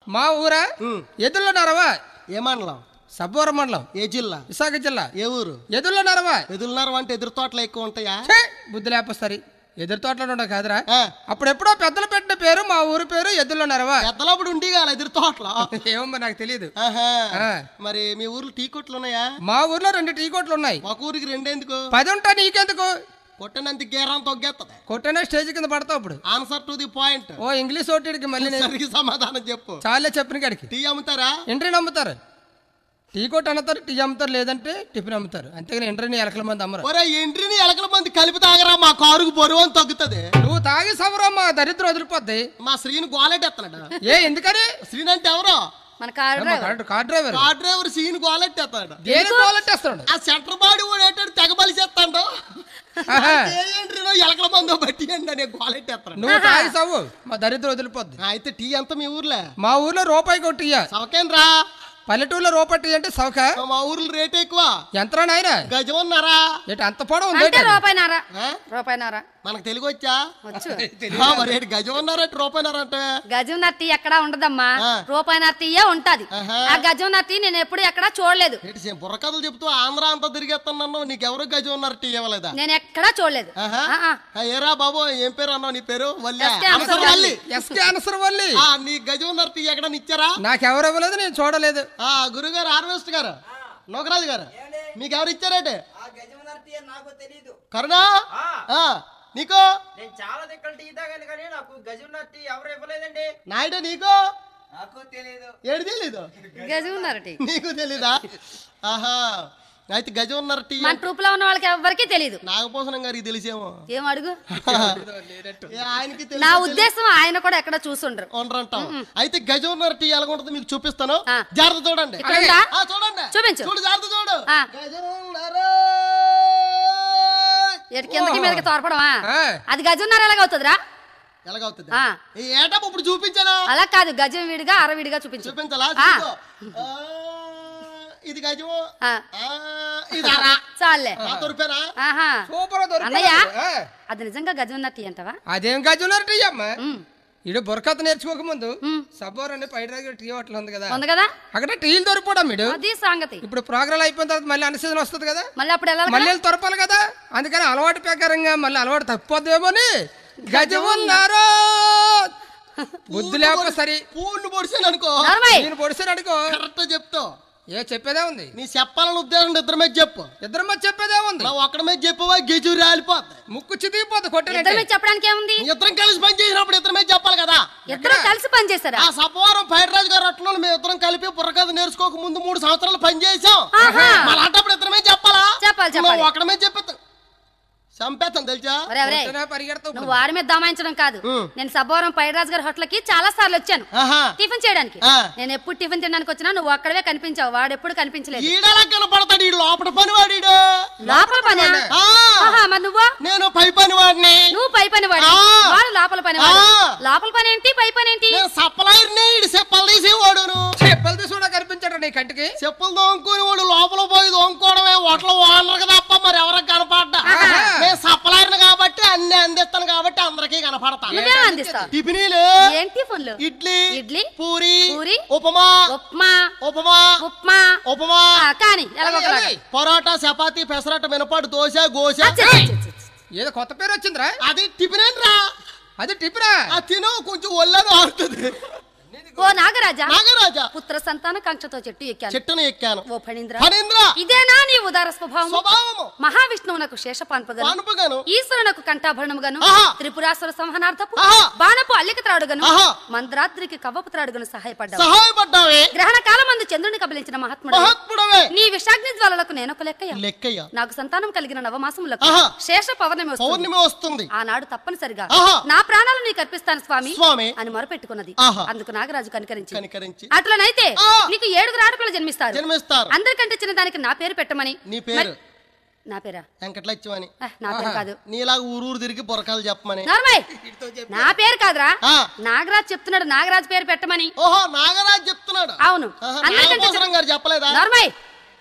మా ఊరా ఉమ్. ఎదుల్లో నరవా ఏ మండలం సబ్బవరం మండలం ఏ జిల్లా విశాఖ జిల్లా ఏ ఊరు ఎదుల్లో నరవా ఎదురున్నారు అంటే ఎదురు తోటలు ఎక్కువ ఉంటాయా ఛే, బుద్ధి లేపస్తారి ఎదురు తోటలో ఉండవు కాదురా ఆ, అప్పుడెప్పుడో పెద్దలు పెట్టిన పేరు మా ఊరు పేరు ఎద్దుల్లో నరవా పెద్దలప్పుడు ఉండి కాదు ఎదురు తోటలో ఏమో నాకు తెలియదు ఆహా. ఆ. మరి మీ ఊర్లో టీ కొట్లు ఉన్నాయా మా ఊర్లో రెండు టీ కొట్లు ఉన్నాయి ఒక ఊరికి రెండేందుకు పది ఉంటా నీకెందుకు కొట్టనంత గేరం తొగ్గేస్తుంది కొట్టనే స్టేజ్ కింద పడతావు ఇప్పుడు ఆన్సర్ టు ది పాయింట్ ఓ ఇంగ్లీష్ ఓటీడికి మళ్ళీ నేను సరిగ్గా సమాధానం చెప్పు చాలే చెప్పిన కాడికి టీ అమ్ముతారా ఎంట్రీ నమ్ముతారు టీ కొట్టు అమ్ముతారు టీ అమ్ముతారు లేదంటే టిఫిన్ అమ్ముతారు అంతేగాని ఎంట్రీని ఎలకల మంది అమ్మరు ఒరే ఎంట్రీని ఎలకల మంది కలిపి తాగరా మా కారుకు బరువు అని తగ్గుతుంది నువ్వు తాగి సవరం మా దరిద్రం వదిలిపోద్ది మా శ్రీని గోలెట్టేస్తున్నాడు ఏ ఎందుకని శ్రీని అంటే ఎవరో మన కారు ఏమో car- car driver car driver Srini గోలెట్టేస్తాడు దేని పోలెట్టేస్తున్నాడు ఆ సెంటర్ బాడీ ఓడేటాడు తెగబలి చేస్తాడు ఆహా. ఏ ఎంట్రీనో ఎలకల మందో బట్టి అండి అనే గోలెట్టేస్తాడు నువ్వు తాగి సవ్వు మా దరిద్రం వదిలిపోద్ది అయితే టీ ఎంత మీ ఊర్లో మా ఊర్లో రూపాయి కొట్టియ్య సవకేంద్రా పల్లెటూరులో రూపాయి టీ అంటే సౌక మా ఊర్లో రేట్ ఎక్కువ ఎంతరా నాయన గజం ఉన్నారా ఏంటి అంత పొడవు ఉంది అంటే రూపాయినారా ఆ? రూపాయినారా మనకు తెలుగు వచ్చా వచ్చు ఆ, మరి ఏంటి గజం ఉన్నారంటే రూపాయన్నారంటే గజం నత్తి ఎక్కడా ఉండదమ్మా ఆ. రూపాయి నత్తియే ఉంటది ఆహా. ఆ గజం నత్తి నేను ఎప్పుడు ఎక్కడా చూడలేదు ఏంటి సేమ్ బుర్రకథలు చెప్తూ ఆంధ్ర అంతా తిరిగేస్తున్నాను నీకెవరు గజం ఉన్నారు టీ ఇవ్వలేదా నేను ఎక్కడా చూడలేదు ఆహా. ఆ, ఆ. ఆ, ఏరా బాబు ఏం పేరు అన్నావు నీ పేరు వల్లి ఎస్కే అనసరవల్లి. ఎస్కే అనసరం వల్లి ఆ నీ గజం ఉన్నారు టీ ఎక్కడ ఇచ్చారా నాకెవరు ఇవ్వలేదు నేను చూడలేదు ఆ గురుగారు హార్వెస్ట్ గారు నోకరాజు గారు మీకు ఎవరు ఇచ్చారంటే ఆ గజమునర్తి అని నాకు తెలీదు కరుణా ఆ, ఆ, నీకు నేను చాలా దిక్కల టీ తాగాను కానీ నాకు గజమునర్తి ఎవరు ఇవ్వలేదండి నాయుడు నీకు నాకు తెలీదు ఏడు తెలీదు గజం ఉన్నారటి నీకు తెలీదా ఆహా అయితే గజం ఉన్నారు టీ మన ట్రూప్ లో ఉన్న వాళ్ళకి ఎవరికీ తెలియదు నాగపోసనం గారికి తెలిసేమో ఏం అడుగు ఏ, ఆయనకి నా తెలుసు ఉద్దేశం ఆయన కూడా ఎక్కడ చూసుండ్రు ఉండరంటాం అయితే గజం ఉన్నారు టీ ఎలా ఉంటుంది మీకు చూపిస్తాను ఆ. జాగ్రత్త చూడండి ఇక్కడ ఉందా? ఆ, చూడండి చూపించు. చూడు జాగ్రత్త చూడు ఆ. గజం ఉన్నారు ఎటు కిందకి మీదకి తోరపడమా ఆ. అది గజంన్నర ఎలాగవుతుందిరా ఎలాగవుతుంది ఆ. ఈ ఏటప్ ఇప్పుడు చూపించాను అలా కాదు గజం విడిగా అర విడిగా చూపించు చూపించాలా ఆ. చూసుకో. ఆ, ఇది గజము ఆ. ఆ, ఇది అర చాలే ఆ, తొరిపారా ఆహా సూపర్ అన్నయ్య దొరికి అది నిజంగా గజం ఉన్నట్టు అంటవా అదేం గజున్నారు టీ అమ్మ ఉమ్. ఇడు బుర్కత నేర్చుకోక ముందు ఉమ్. సబ్బోర్ అని పైన టీ హోటల్ ఉంది కదా ఉంది కదా అక్కడ టీలు దొరికిపోవడం మీరు అది సంగతి ఇప్పుడు ప్రోగ్రామ్ అయిపోయిన తర్వాత మళ్ళీ అన్న సీజన్ వస్తుంది కదా మళ్ళీ అప్పుడు ఎలా మళ్ళీ వెళ్ళి తొరపాలి కదా అందుకని అలవాటు ప్రకారంగా మళ్ళీ అలవాటు తప్పిపోద్దేమోని గజం ఉన్నారు బుద్ధి లేకపోతే సరి పూర్ణ పొడిచాను అనుకో నర్మయ్ నేను పొడిసాను అనుకో కరెక్ట్ చెప్తావు ఏ చెప్పేదే ఉంది నీ చెప్పాలని ఉద్దేశం ఇద్దరి మీద చెప్పు ఇద్దరు మధ్య చెప్పేదే ఉంది నా ఒక్కడి మీద చెప్పవా గెజు రాలిపోద్ది ముక్కు చితికిపోద్ది ఇద్దరి కొట్టానంటే మీద చెప్పడానికి ఏముంది ఇద్దరం కలిసి పని చేసినప్పుడు ఇద్దరి మీద చెప్పాలి కదా ఇద్దరు కలిసి పనిచేశారా ఆ సపవారం రాజు గారు అట్లా మేము ఇద్దరం కలిపి బుర్రకథ నేర్చుకోక ముందు మూడు సంవత్సరాలు పని చేసాం ఆహా. మళ్ళీ అంటప్పుడు ఇద్దరి మీద చెప్పాలా చెప్పాలి, చెప్పాలి. నువ్వు ఒక్కడి మీద చెప్పేస్తా చంపేస్తాను తెలుసా ఒరే ఒరే కొట్టినా పరిగెడతావు నువ్వు వారి మీద దమాయించడం కాదు ఉమ్. నేను సబ్బవరం పైరాజ్ గారి హోటల్ కి చాలా సార్లు వచ్చాను ఆహా టిఫిన్ చేయడానికి ఆ. నేను ఎప్పుడు టిఫిన్ తినడానికి వచ్చినా నువ్వు అక్కడవే కనిపించావు వాడు ఎప్పుడు కనిపించలేదు ఈడలా కనపడతాడు ఈ లోపల పని వాడిడు లోపల పని ఆ, మరి నువ్వు నేను పై పని వాడిని నువ్వు పై పని వాడు ఆ. వాడు లోపల పని ఆ. లోపల పని ఏంటి పై పని ఏంటి నేను సప్లైర్ని ఈడు చెప్పలు తీసేవాడును చెప్పలు తీసి కూడా కనిపించాడు నీ కంటికి చెప్పులు దోముకుని వాడు లోపల పోయి దోముకోవడమే హోటల్ ఓనర్ తప్ప మరి ఎవరికి కనపడ్డా ఆహా. నేను సప్లైర్ని కాబట్టి అన్ని అందిస్తాను కాబట్టి అందరికీ కనపడతాను నువ్వేం అందిస్తావు టిఫినీలు ఏం టిఫిన్లు ఇడ్లీ ఇడ్లీ, పూరి పూరి, ఉప్మా ఉప్మా ఉప్మా ఉప్మా ఉప్మా ఆ, కానీ ఎలాగోకలాగా. ఏయ్, పరోటా చపాతి పెసరట్టు మినపాటు దోశ గోశ ఆ, చి, చి, చి, చి. ఏదో కొత్త పేరు వచ్చిందిరా అది టిఫిన్ రా అది టిఫినా ఆ తిను కొంచెం ఒళ్ళని ఆడుతుంది ఓ నాగరాజా నాగరాజా పుత్ర సంతాన కాంక్షతో చెట్టు ఎక్కాను చెట్టును ఎక్కాను ఓ ఫణీంద్ర ఫణీంద్ర ఇదేనా నీ ఉదార స్వభావం స్వభావము మహావిష్ణువునకు శేషపాన్పగను పానుపుగాను ఈశ్వరునకు కంఠాభరణముగను ఆహా. త్రిపురాసుర సంహనార్థపు ఆహా. బాణపు అల్లిక త్రాడుగను ఆహా. మంద్రాద్రికి కవ్వపు త్రాడుగను సహాయపడ్డావు సహాయపడ్డావే గ్రహణ కాలమందు చంద్రుని కబలించిన మహాత్ముడు మహాత్ముడవే నీ విషాగ్ని జ్వాలలకు నేనొక లెక్కయ్య లెక్కయ్య నాకు సంతానం కలిగిన నవమాసములకు ఆహా. శేష పౌర్ణమి వస్తుంది పౌర్ణమి వస్తుంది ఆనాడు తప్పనిసరిగా ఆహా. నా ప్రాణాలు నీకు అర్పిస్తాను స్వామి స్వామి. అని మొరపెట్టుకున్నది ఆహా. అందుకు నాగరాజు కనికరించి కనికరించి అట్లనైతే ఆ. నీకు ఏడుగురు ఆడపిల్లలు జన్మిస్తారు జన్మిస్తారు అందరికంటే చిన్న దానికి నా పేరు పెట్టమని నీ పేరు మరి- నా పేరా వెంకటలక్ష్మని ఆ, నా పేరు కాదు నీలాగా ఊరూరు తిరిగి బుర్రకాలు చెప్పమని నార్మల్ నా పేరు కాదురా ఆ. నాగరాజు చెప్తున్నాడు నాగరాజు పేరు పెట్టమని ఓహో నాగరాజ్ చెప్తున్నాడు అవును ఆహా, అందరికంటే నాగభూషణం గారు చెప్పలేదా నార్మల్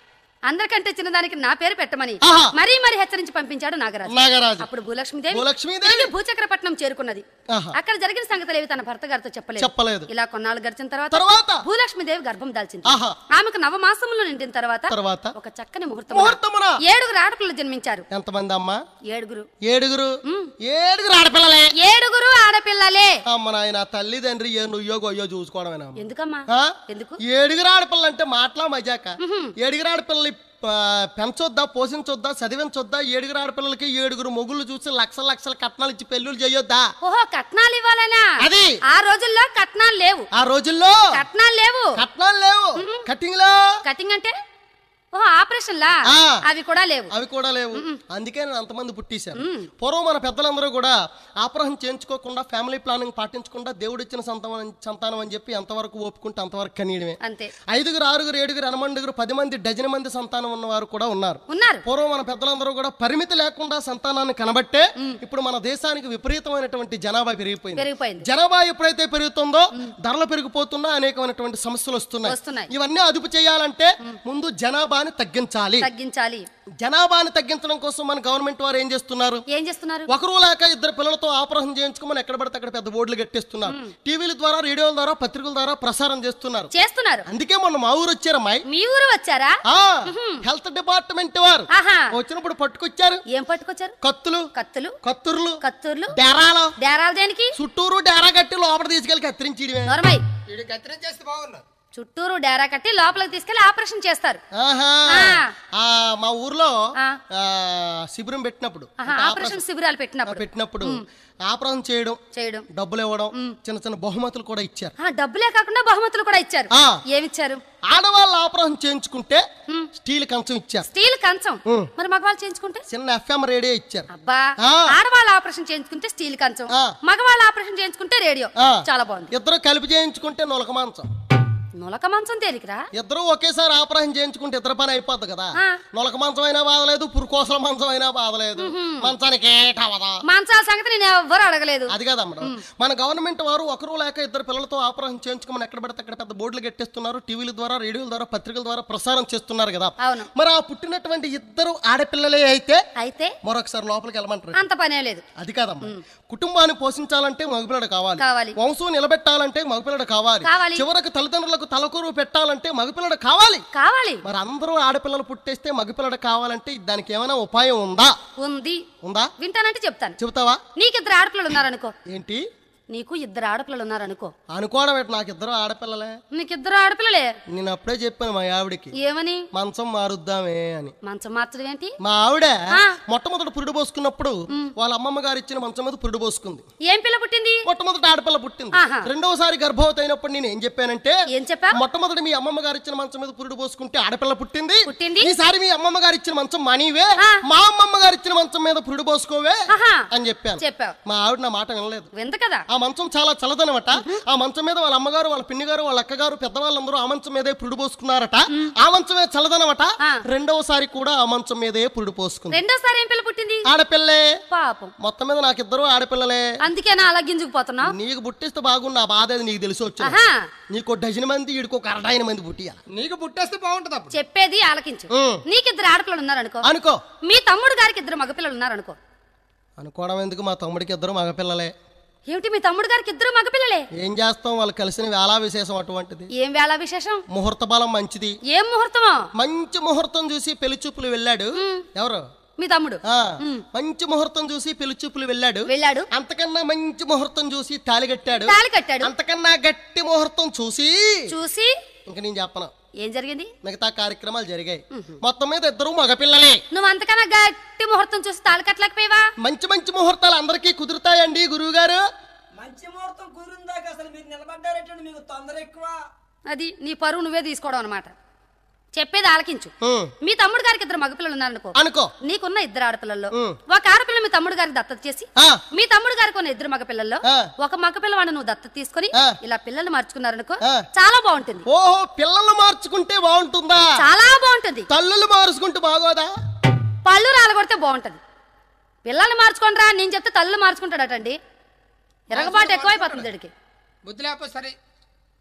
అందరికంటే చిన్నదానికి నా పేరు పెట్టమని ఆహా. మరీ మరీ హెచ్చరించి పంపించాడు నాగరాజు నాగరాజు అప్పుడు భూలక్ష్మీదేవి భూలక్ష్మీదేవి? తిరిగి భూచక్రపట్నం చేరుకున్నది ఆహా. అక్కడ జరిగిన సంగతులు ఏవి తన భర్త గారితో చెప్పలేదు చెప్పలేదు. ఇలా కొన్నాళ్ళు గడిచిన తర్వాత తర్వాత? భూలక్ష్మీదేవి గర్భం దాల్చింది ఆహా. ఆమెకు నవమాసములు నిండిన తర్వాత తర్వాత? ఒక చక్కని ముహూర్తం ముహూర్తమున? ఏడుగురు ఆడపిల్లలు జన్మించారు ఎంతమంది అమ్మా ఏడుగురు ఏడుగురు ఏడుగురు ఆడపిల్లలే ఏడుగురు ఆడపిల్లలే అమ్మ నాయన తల్లి తండ్రి ఏ నుయ్యో గొయ్యో చూసుకోవడమేనా అమ్మ. ఎందుకమ్మా ఆ? ఎందుకు ఏడుగురు ఆడపిల్లలు అంటే మాటలా మజాక ఏడుగురు ఆడపిల్లలు పెంచొద్దా పోషించొద్దా చదివించొద్దా ఏడుగురు ఆడపిల్లలకి ఏడుగురు మొగుళ్ళు చూసి లక్షల లక్షల కట్నాలు ఇచ్చి పెళ్ళిళ్ళు చేయొద్దా ఓహో కట్నాలు ఇవ్వాలనా అది. ఆ రోజుల్లో కట్నాలు లేవు ఆ రోజుల్లో కట్నాలు లేవు కట్నాలు లేవు కటింగ్ లో కటింగ్ అంటే ఓహో ఆపరేషన్ లా ఆ. అవి కూడా లేవు అవి కూడా లేవు అందుకే నేను అంతమంది పుట్టేశాను పూర్వం మన పెద్దలందరూ కూడా ఆపరేషన్ చేయించుకోకుండా ఫ్యామిలీ ప్లానింగ్ పాటించకుండా దేవుడు ఇచ్చిన సంతానం సంతానం అని చెప్పి ఎంతవరకు ఒప్పుకుంటే అంతవరకు కనీయడమే అంతే ఐదుగురు ఆరుగురు ఏడుగురు ఎనమండుగురు పది మంది డజన్ మంది సంతానం ఉన్నవారు కూడా ఉన్నారు ఉన్నారు పూర్వం మన పెద్దలందరూ కూడా పరిమితి లేకుండా సంతానాన్ని కనబట్టే ఇప్పుడు మన దేశానికి విపరీతమైనటువంటి జనాభా పెరిగిపోయింది పెరిగిపోయింది జనాభా ఎప్పుడైతే పెరుగుతుందో ధరలు పెరిగిపోతున్నా అనేకమైనటువంటి సమస్యలు వస్తున్నాయి వస్తున్నాయి. ఇవన్నీ అదుపు చేయాలంటే ముందు జనాభాని తగ్గించాలి తగ్గించాలి జనాభాని తగ్గించడం కోసం మన గవర్నమెంట్ వారు ఏం చేస్తున్నారు ఏం చేస్తున్నారు ఒకరు లేక ఇద్దరు పిల్లలతో ఆపరేషన్ చేయించుకోమని ఎక్కడ పడితే అక్కడ పెద్ద బోర్డులు కట్టేస్తున్నారు టీవీల ద్వారా రేడియోల ద్వారా పత్రికల ద్వారా ప్రసారం చేస్తున్నారు చేస్తున్నారు అందుకే మొన్న మా ఊరు వచ్చారు అమ్మాయి మీ ఊరు వచ్చారా ఆ హెల్త్ డిపార్ట్మెంట్ వారు ఆహా వచ్చినప్పుడు పట్టుకొచ్చారు ఏం పట్టుకొచ్చారు కత్తులు కత్తులు కత్తుర్లు కత్తుర్లు డెరాలు డేరాలు దేనికి చుట్టూరు డెరా కట్టి లోపల తీసుకెళ్ళి కత్తిరించడమే నొరమై వీడు కత్తిరం చేస్తే బాగున్నా చుట్టూరు డేరా కట్టి లోపలికి తీసుకెళ్లి ఆపరేషన్ చేస్తారు ఆహా ఆ. ఆ మా ఊర్లో ఆ. ఆ, శిబిరం పెట్టినప్పుడు ఆహా, ఆపరేషన్ శిబిరాలు పెట్టినప్పుడు పెట్టినప్పుడు ఆపరేషన్ చేయడం చేయడం డబ్బులు ఇవ్వడం చిన్న చిన్న బహుమతులు కూడా ఇచ్చారు ఆ, డబ్బులే కాకుండా బహుమతులు కూడా ఇచ్చారు ఆ. ఏమిచ్చారు ఆడవాళ్ళు ఆపరేషన్ చేయించుకుంటే స్టీల్ కంచం ఇచ్చారు స్టీల్ కంచం ఉమ్. మరి మగవాళ్ళు చేయించుకుంటే చిన్న ఎఫ్ఎం రేడియో ఇచ్చారు అబ్బా ఆ. ఆడవాళ్ళ ఆపరేషన్ చేయించుకుంటే స్టీల్ కంచం ఆ. మగవాళ్ళ ఆపరేషన్ చేయించుకుంటే రేడియో ఆ. చాలా బాగుంది ఇద్దరు కలిపి చేయించుకుంటే నొలక మంచం నులక మంచం తేలికరా ఇద్దరు ఒకేసారి ఆపరేషన్ చేయించుకుంటే ఇద్దరు పని అయిపోద్ది కదా ఆ. నొలక మంచం అయినా బాధలేదు పురుకోసల మంచం అయినా బాధలేదు మంచానికి ఏటవదా మంచాల సంగతి నేను ఎవ్వరు అడగలేదు అది కాదు అమ్మడం మన గవర్నమెంట్ వారు ఒకరు లేక ఇద్దరు పిల్లలతో ఆపరేషన్ చేయించుకోమని ఎక్కడ పడితే అక్కడ పెద్ద బోర్డులు కట్టేస్తున్నారు టీవీల ద్వారా రేడియోల ద్వారా పత్రికల ద్వారా ప్రసారం చేస్తున్నారు కదా అవును మరి ఆ పుట్టినటువంటి ఇద్దరు ఆడపిల్లలే అయితే అయితే మరొకసారి లోపలికి వెళ్ళమంటారు అంత పనే లేదు అది కాదమ్మా కుటుంబాన్ని పోషించాలంటే మగపిల్లడు కావాలి కావాలి వంశం నిలబెట్టాలంటే మగపిల్లడు కావాలి కావాలి. చివరకు తల్లిదండ్రులకు తలకూరు పెట్టాలంటే మగపిల్లడు కావాలి కావాలి మరి అందరూ ఆడపిల్లలు పుట్టేస్తే మగపిల్లడు కావాలంటే దానికి ఏమైనా ఉపాయం ఉందా ఉంది ఉందా వింటానంటే చెప్తాను చెబుతావా నీకిద్దరు ఆడపిల్లలు ఉన్నారనుకో ఏంటి నీకు ఇద్దరు ఆడపిల్లలు ఉన్నారనుకో అనుకోవడం ఏంటి నాకు ఇద్దరు ఆడపిల్లలే నీకిద్దరు ఆడపిల్లలే నేను అప్పుడే చెప్పాను మా ఆవిడకి ఏమని మంచం మారుద్దామే అని మంచం మార్చడం ఏంటి మా ఆవిడ ఆ. మొట్టమొదటి పురుడు పోసుకున్నప్పుడు వాళ్ళ అమ్మమ్మ గారు ఇచ్చిన మంచం మీద పురుడు పోసుకుంది ఏం పిల్ల పుట్టింది మొట్టమొదటి ఆడపిల్ల పుట్టింది ఆహా. రెండవసారి గర్భవతి అయినప్పుడు నేను ఏం చెప్పానంటే ఏం చెప్పా మొట్టమొదటి మీ అమ్మమ్మ గారు ఇచ్చిన మంచం మీద పురుడు పోసుకుంటే ఆడపిల్ల పుట్టింది పుట్టింది. ఈసారి మీ అమ్మమ్మ గారు ఇచ్చిన మంచం మనీవే ఆ. మా అమ్మమ్మ గారు ఇచ్చిన మంచం మీద పురుడు పోసుకోవే ఆహా అని చెప్పాను చెప్పావు మా ఆవిడ నా మాట వినలేదు వింత కదా ఆ మంచం చాలా చల్లదనమాట ఆ మంచం మీద వాళ్ళ అమ్మగారు వాళ్ళ పిన్ని గారు వాళ్ళ అక్కగారు పెద్దవాళ్ళందరూ ఆ మంచం మీదే పురుడు పోసుకున్నారట ఆ మంచమే చల్లదనమాట ఆ. రెండవసారి కూడా ఆ మంచం మీదే పురుడు పోసుకుంది రెండోసారి ఏం పిల్ల పుట్టింది ఆడపిల్లే పాపం మొత్తం మీద నాకిద్దరు ఆడపిల్లలే అందుకేనా అలా గింజుకుపోతున్నావు నీకు పుట్టిస్తే బాగుండు నా బాధ అది నీకు తెలిసి వచ్చింది ఆహా నీకు డజన్ మంది ఈడికి ఒక అరడాయిన మంది పుట్టియాలి నీకు పుట్టేస్తే బాగుంటది అప్పుడు చెప్పేది ఆలకించు ఉమ్. నీకిద్దరు ఆడపిల్లలు ఉన్నారనుకో అనుకో మీ తమ్ముడు గారికి ఇద్దరు మగపిల్లలు ఉన్నారనుకో అనుకోవడం ఎందుకు మా తమ్ముడికి ఇద్దరు మగపిల్లలే ఏమిటి మీ తమ్ముడు గారికి ఇద్దరు మగపిల్లలే ఏం చేస్తాం వాళ్ళు కలిసిన వేళా విశేషం అటువంటిది ఏం వేళ విశేషం ముహూర్త బలం మంచిది ఏం ముహూర్తమో మంచి ముహూర్తం చూసి పెళ్లి చూపులు వెళ్ళాడు ఎవరు మీ తమ్ముడు ఆ మంచి ముహూర్తం చూసి పెళ్లి చూపులు వెళ్ళాడు వెళ్ళాడు అంతకన్నా మంచి ముహూర్తం చూసి తాళి కట్టాడు తాళి కట్టాడు అంతకన్నా గట్టి ముహూర్తం చూసి చూసి ఇంక నేను చెప్పను ఏం జరిగింది మిగతా కార్యక్రమాలు జరిగాయి మొత్తం మీద ఇద్దరు మగపిల్లలే నువ్వు అంతకన్నా గట్టి ముహూర్తం చూసి తాళి కట్టలేకపోయావా మంచి మంచి ముహూర్తాలు అందరికీ కుదురుతాయండి గురువు గారు మంచి ముహూర్తం కుదిరిందాక అసలు మీరు నిలబడ్డారేటండి మీకు తొందర ఎక్కువ అది నీ పరువు నువ్వే తీసుకోవడం అనమాట చెప్పేది ఆలకించు మీ తమ్ముడు గారికి ఇద్దరు మగపిల్లలు ఉన్నారనుకో అనుకో నీకున్న ఇద్దరు ఆడపిల్లల్లో ఉమ్. ఒక ఆడపిల్ల మీ తమ్ముడు గారికి దత్తత చేసి ఆ, మీ తమ్ముడు గారికి ఉన్న ఇద్దరు మగపిల్లల్లో ఆ. ఒక మగపిల్లవాడు నువ్వు దత్తత తీసుకొని ఆ. ఇలా పిల్లలు మార్చుకున్నారనుకో ఆ. చాలా బాగుంటుంది ఓహో పిల్లలు మార్చుకుంటే బాగుంటుందా చాలా బాగుంటుంది తల్లులు మార్చుకుంటే బాగోదా పళ్ళు రాలగొడితే బాగుంటది పిల్లల్ని మార్చుకోండిరా నేను చెప్తే తల్లు మార్చుకుంటాడటండి ఎరగబాటు ఎక్కువైపోతుంది వీడికి బుద్ధి లేకపోతే సరే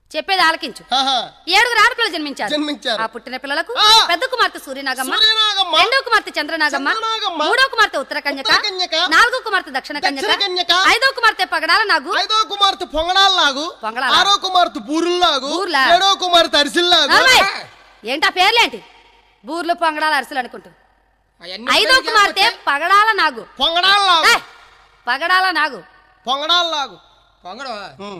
చెప్పేది ఆలకించు ఆహా. ఏడుగురు ఆడపిల్లలు జన్మించారు జన్మించారు. ఆ పుట్టిన పిల్లలకు ఆ. పెద్ద కుమార్తె సూర్యనాగమ్మ సూర్యనాగమ్మ, రెండో కుమార్తె చంద్రనాగమ్మ చంద్రనాగమ్మ, మూడో కుమార్తె ఉత్తర కన్యక ఉత్తర కన్యక, నాలుగో కుమార్తె దక్షిణ కన్యక దక్షిణ కన్యక, ఐదో కుమార్తె పగడాల నాగు ఐదో కుమార్తె పొంగడాల్లాగు పొంగడాల. ఆరో కుమార్తె బూరుల్లాగు బూర్లా. ఏడో కుమార్తె అరిసిల్లాగు నలభై. ఏంటా పేర్లేంటి బూర్లు పొంగడాల అరసలు అనుకుంటూ అవన్నీ ఐదో ఉపయోగించి కుమార్తె పగడాల నాగు పొంగడాల్లాగు ఏ, పగడాల నాగు పొంగడాల్లాగు పొంగడం ఉం.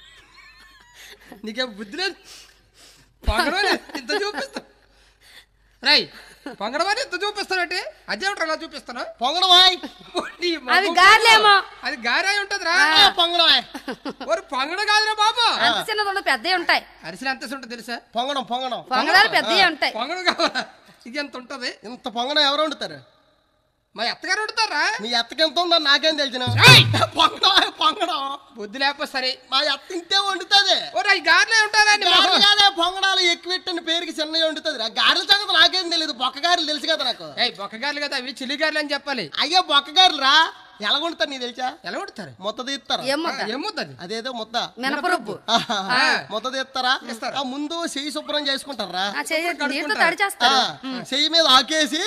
నీకేం బుద్ధి లేదు పొంగడం అని ఇంత చూపిస్తా రై పొంగడం అని ఇంత చూపిస్తానంటే అదేమిటి అలా చూపిస్తాను పొంగడమాయ్ నీ మొహం అవి గారెలేమో. అది గారాయి ఉంటదిరా ఆ, పొంగడమాయ్ ఒరు పొంగడం కాదురా బాబు అంత చిన్నదొండ పెద్దవి ఉంటాయి అరిసెలు ఎంత ఉంటుంది తెలుసా పొంగడం పొంగడం పొంగడాలు పెద్దవి ఉంటాయి పొంగడం కావాలా ఇది ఎంత ఉంటది ఇంత పొంగడం ఎవరు వండుతారు మా ఎత్తగారు వండుతారా మీ ఎత్తకి ఎంత ఉందో నాకేం తెలిసిన ఏయ్! పొంగడం పొంగడం బుద్ధి లేకపోతే సరే మా ఎత్త ఇంతే వండుతుంది ఓ ఈ గారెలే ఉంటారా నీ మొహం? కాదే పొంగడాలు ఎక్కువెట్టని పేరుకి చిన్నవి వండుతుంది ఆ గారెల సంగతి నాకేం తెలియదు బొక్క గారెలు తెలుసు కదా నాకు ఏయ్ బొక్క గారెలు కదా అవి చిల్లి గారెలు అని చెప్పాలి అయ్యో బొక్క గారెలు రా ఎలా వండుతారు నీకు తెలుసా ఎలా వండుతారు మొత్త తీస్తారు ఏం ముద్ద ఏముంది అదేదో ముద్ద మినపరుబ్బు ఆహా. ఆ. మొత్త తీస్తారా తీస్తారు. ఆ ముందు చెయ్యి శుభ్రం చేసుకుంటారా ఆ చెయ్యి నీటితో కడుక్కుంటారు. తడి చేస్తారు ఆ, చెయ్యి మీద ఆకేసి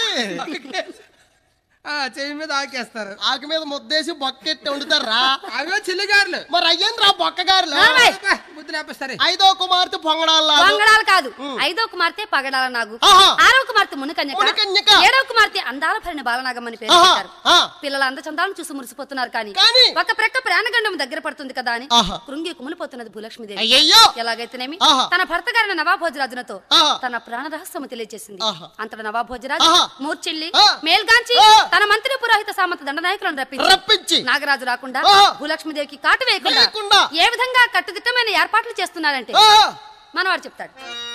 ఆ చెయ్యి మీద ఆకేస్తారు ఆకు మీద ముద్దేసి బొక్కెట్టి వండుతారా అవే చిల్లి గారెలు మరి అయ్యిందిరా బొక్క గారెలు ఏయ్! అబ్బా, బుద్ధి లేకపోతే సరే ఐదో కుమార్తె పొంగడాలు పొంగడాలు కాదు ఐదో కుమార్తె పగడాల నాగు ఆహా. ఆరో కుమార్తె మునికన్యక మునికన్యక. ఏడో కుమార్తె అందాల భరిన బాలనాగమ్మని పేరు ఆహా, పెట్టారు ఆ. పిల్లల అందచందాలను చూసి మురిసిపోతున్నారు కానీ కానీ? ఒక ప్రక్క ప్రాణగండం దగ్గర పడుతుంది కదా అని ఆహా. కృంగి కుమిలిపోతున్నది భూలక్ష్మీదేవి అయ్యయ్యో ఎలాగైతేనేమి ఆహా. తన భర్త గారిన నవాభోజరాజునతో ఆహా. తన ప్రాణ రహస్యము తెలియజేసింది ఆహా. అంతట నవాభోజరాజు ఆహా. మూర్చిల్లి ఆ. మేల్గాంచి ఆ. తన మంత్రి పురోహిత సామంత దండనాయకులను రప్పించి రప్పించి నాగరాజు రాకుండా ఆహా. భూలక్ష్మీదేవికి కాటు వేయకుండా వేయకుండా. ఏ విధంగా కట్టుదిట్టమైన ఏర్పాట్లు చేస్తున్నారంటే ఆ, మనవాడు చెప్తాడు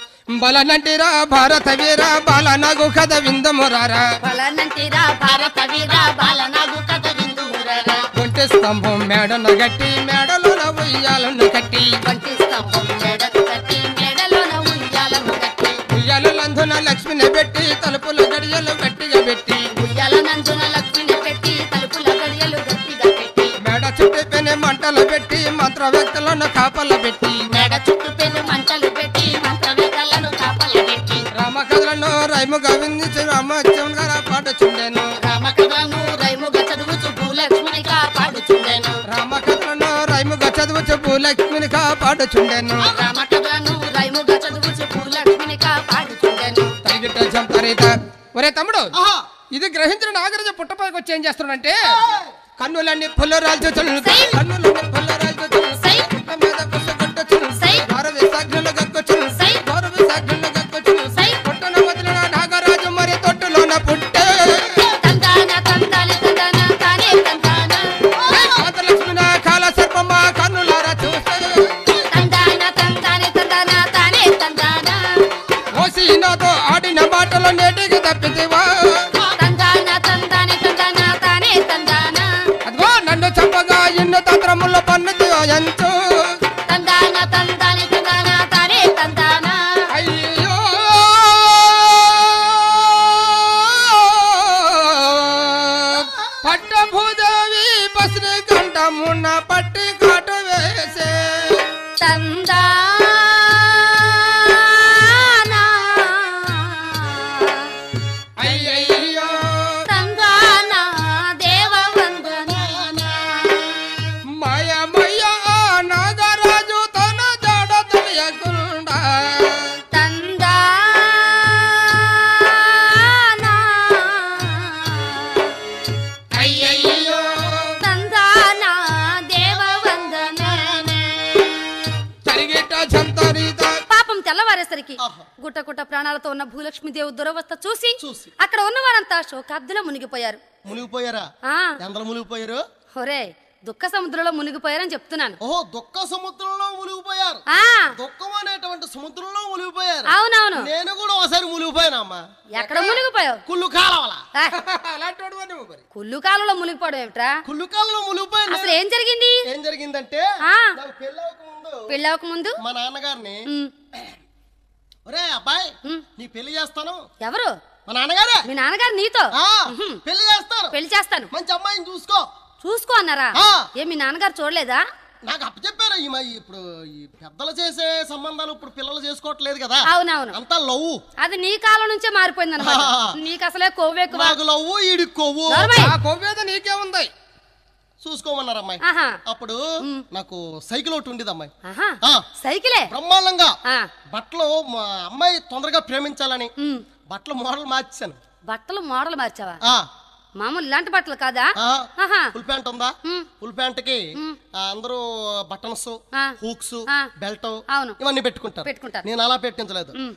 బలనంటిరా భారత వీర బాలనగు కథ విందమురారా బలనంటిరా భారత వీర బాలనాగు కథ విందుమురరా. ఒంటి స్తంభం మేడను గట్టి మేడలో ఉయ్యాలను కట్టి వంటి స్తంభం మెడకు కట్టి మెడలోన ఉయ్యాలను కట్టి ఉయ్యాలందున లక్ష్మిని పెట్టి తలుపులు గడియలు గట్టిగా పెట్టి ఉయ్యాల నందున లక్ష్మిని పెట్టి తలుపుల గడియలు గట్టిగా పెట్టి మేడ చుట్టూ పెని మంటలు పెట్టి మంత్ర వ్యక్తులను కాపల పెట్టి మెడ చుట్టూ పెను మంటలు పెట్టి మంత్రవేదాలను కాపల పెట్టి రామకథలను రైముగా విందించి రామోత్సవం గారు పాడుచుండెను రామకథను రైముగా చదువుచు భూలక్ష్మిని కాపాడుచుండెను రామకథలను రైముగా చదువుచు భూలక్ష్మిని కాపాడుచుండెను రామకథను రైముగా చదువుచు భూలక్ష్మిని కాపాడుచుండెను తరిగిట చంపరిత ఒరే తమ్ముడు ఆహా. ఇది గ్రహించిన నాగరాజు పుట్టపైకి వచ్చి ఏం చేస్తున్నాడంటే కన్నులన్నీ పుల్లరాజు కన్నులన్నీ పుల్లరాజు సై. పుట్ట మీద పుస్తకొట్టొచ్చును. సై. ద్వార విశాఖలు గక్కొచ్చును. సై. ద్వార విశాఖలు గక్కొచ్చును. సై. పుట్టన వదిలిన నాగరాజు మరి తొట్టులోన పుట్టే తందాన తందాన తందాన తానే తందాన కాంతలక్ష్మి నా కాల సర్పమ్మ కన్నులారా చూస్తే తందాన తందాన తందాన తానే తందాన ఓసి నాతో ఆడిన మాటలు నేటికి తప్పితివా తందాన తందాన తందాన తానే తందాన అదిగో నన్ను చంపగా ఇన్ను తంత్రముల పన్నుతి ఎంచు తందాన తందాన తందాన తానే తందాన అయ్యో పట్టభూదేవి బస్రి కంఠమున్న పట్టి కాటు వేసే తందాన అయ్యయ్యో తందాన దేవవందనాన మాయమయ్య నాగరాజు తన జాడ తెలియకుండా తందాన అయ్యయ్యో తందాన దేవవందనాన తరిగిట చంతరిత పాపం తెల్లవారేసరికి ఆహా. గుట్ట గుట్ట ప్రాణాలతో ఉన్న భూలక్ష్మీదేవి దురవస్థ చూసి చూసి. అక్కడ ఉన్న వారంతా శోకాబ్దిలో మునిగిపోయారు మునిగిపోయారా ఆ ఎందరు మునిగిపోయారు ఒరే దుఃఖ సముద్రంలో మునిగిపోయారని చెప్తున్నాను ఓహో దుఃఖ సముద్రంలో మునిగిపోయారు ఆ దుఃఖం అనేటువంటి సముద్రంలో మునిగిపోయారు అవునవును నేను కూడా ఒకసారి మునిగిపోయానమ్మా ఎక్కడ మునిగిపోయావు కుళ్ళు కాలవల ఆ, అలాంటి వాడు నువ్వు మరి కుళ్ళు కాలంలో మునిగిపోవడం ఏమిట్రా కుళ్ళు కాలంలో మునిగిపోయాను అసలు ఏం జరిగింది ఏం జరిగిందంటే ఆ. నాకు పెళ్ళవక ముందు పెళ్ళవక ముందు మా నాన్నగారిని ఉమ్, ఒరే అబ్బాయి ఉమ్. నీ పెళ్లి చేస్తాను ఎవరు మా నాన్నగారే మీ నాన్నగారు నీతో ఆ, ఉహుం. పెళ్లి చేస్తాను పెళ్లి చేస్తాను మంచి అమ్మాయిని చూసుకో చూసుకో అన్నారా ఆ. ఏ మీ నాన్నగారు చూడలేదా నాకు అప్పచెప్పారు ఈ మా- ఇప్పుడు ఈ పెద్దలు చేసే సంబంధాలు ఇప్పుడు పిల్లలు చేసుకోవట్లేదు కదా అవునవును అంతా లవ్వు అది నీ కాలం నుంచే మారిపోయింది అనమాట నీకు అసలే కొవ్వు ఎక్కువ నాకు లవ్వు ఈడి కొవ్వు నోర్మై. ఆ కొవ్వేద నీకే ఉంది చూసుకోమన్నారు అమ్మాయి ఆహా అప్పుడు నాకు సైకిల్ ఒకటి ఉండేది అమ్మాయి ఆహా ఆ, సైకిలే బ్రహ్మాండంగా ఆ బట్టలు మా అమ్మాయి తొందరగా ప్రేమించాలని ఉమ్. బట్టలు మోడల్ మార్చాను బట్టలు మోడల్ మార్చావా ఆ, మామూలు ఇలాంటి బట్టలు కాదా ఆ, ఆహా ఫుల్ ప్యాంట్ ఉందా ఉమ్. ఫుల్ ప్యాంట్ కి అందరూ బటన్స్ ఆ. హూక్స్ ఆ. బెల్ట్ అవును. ఇవన్నీ పెట్టుకుంటారు పెట్టుకుంటారు. నేను అలా పెట్టించలేదు ఉమ్.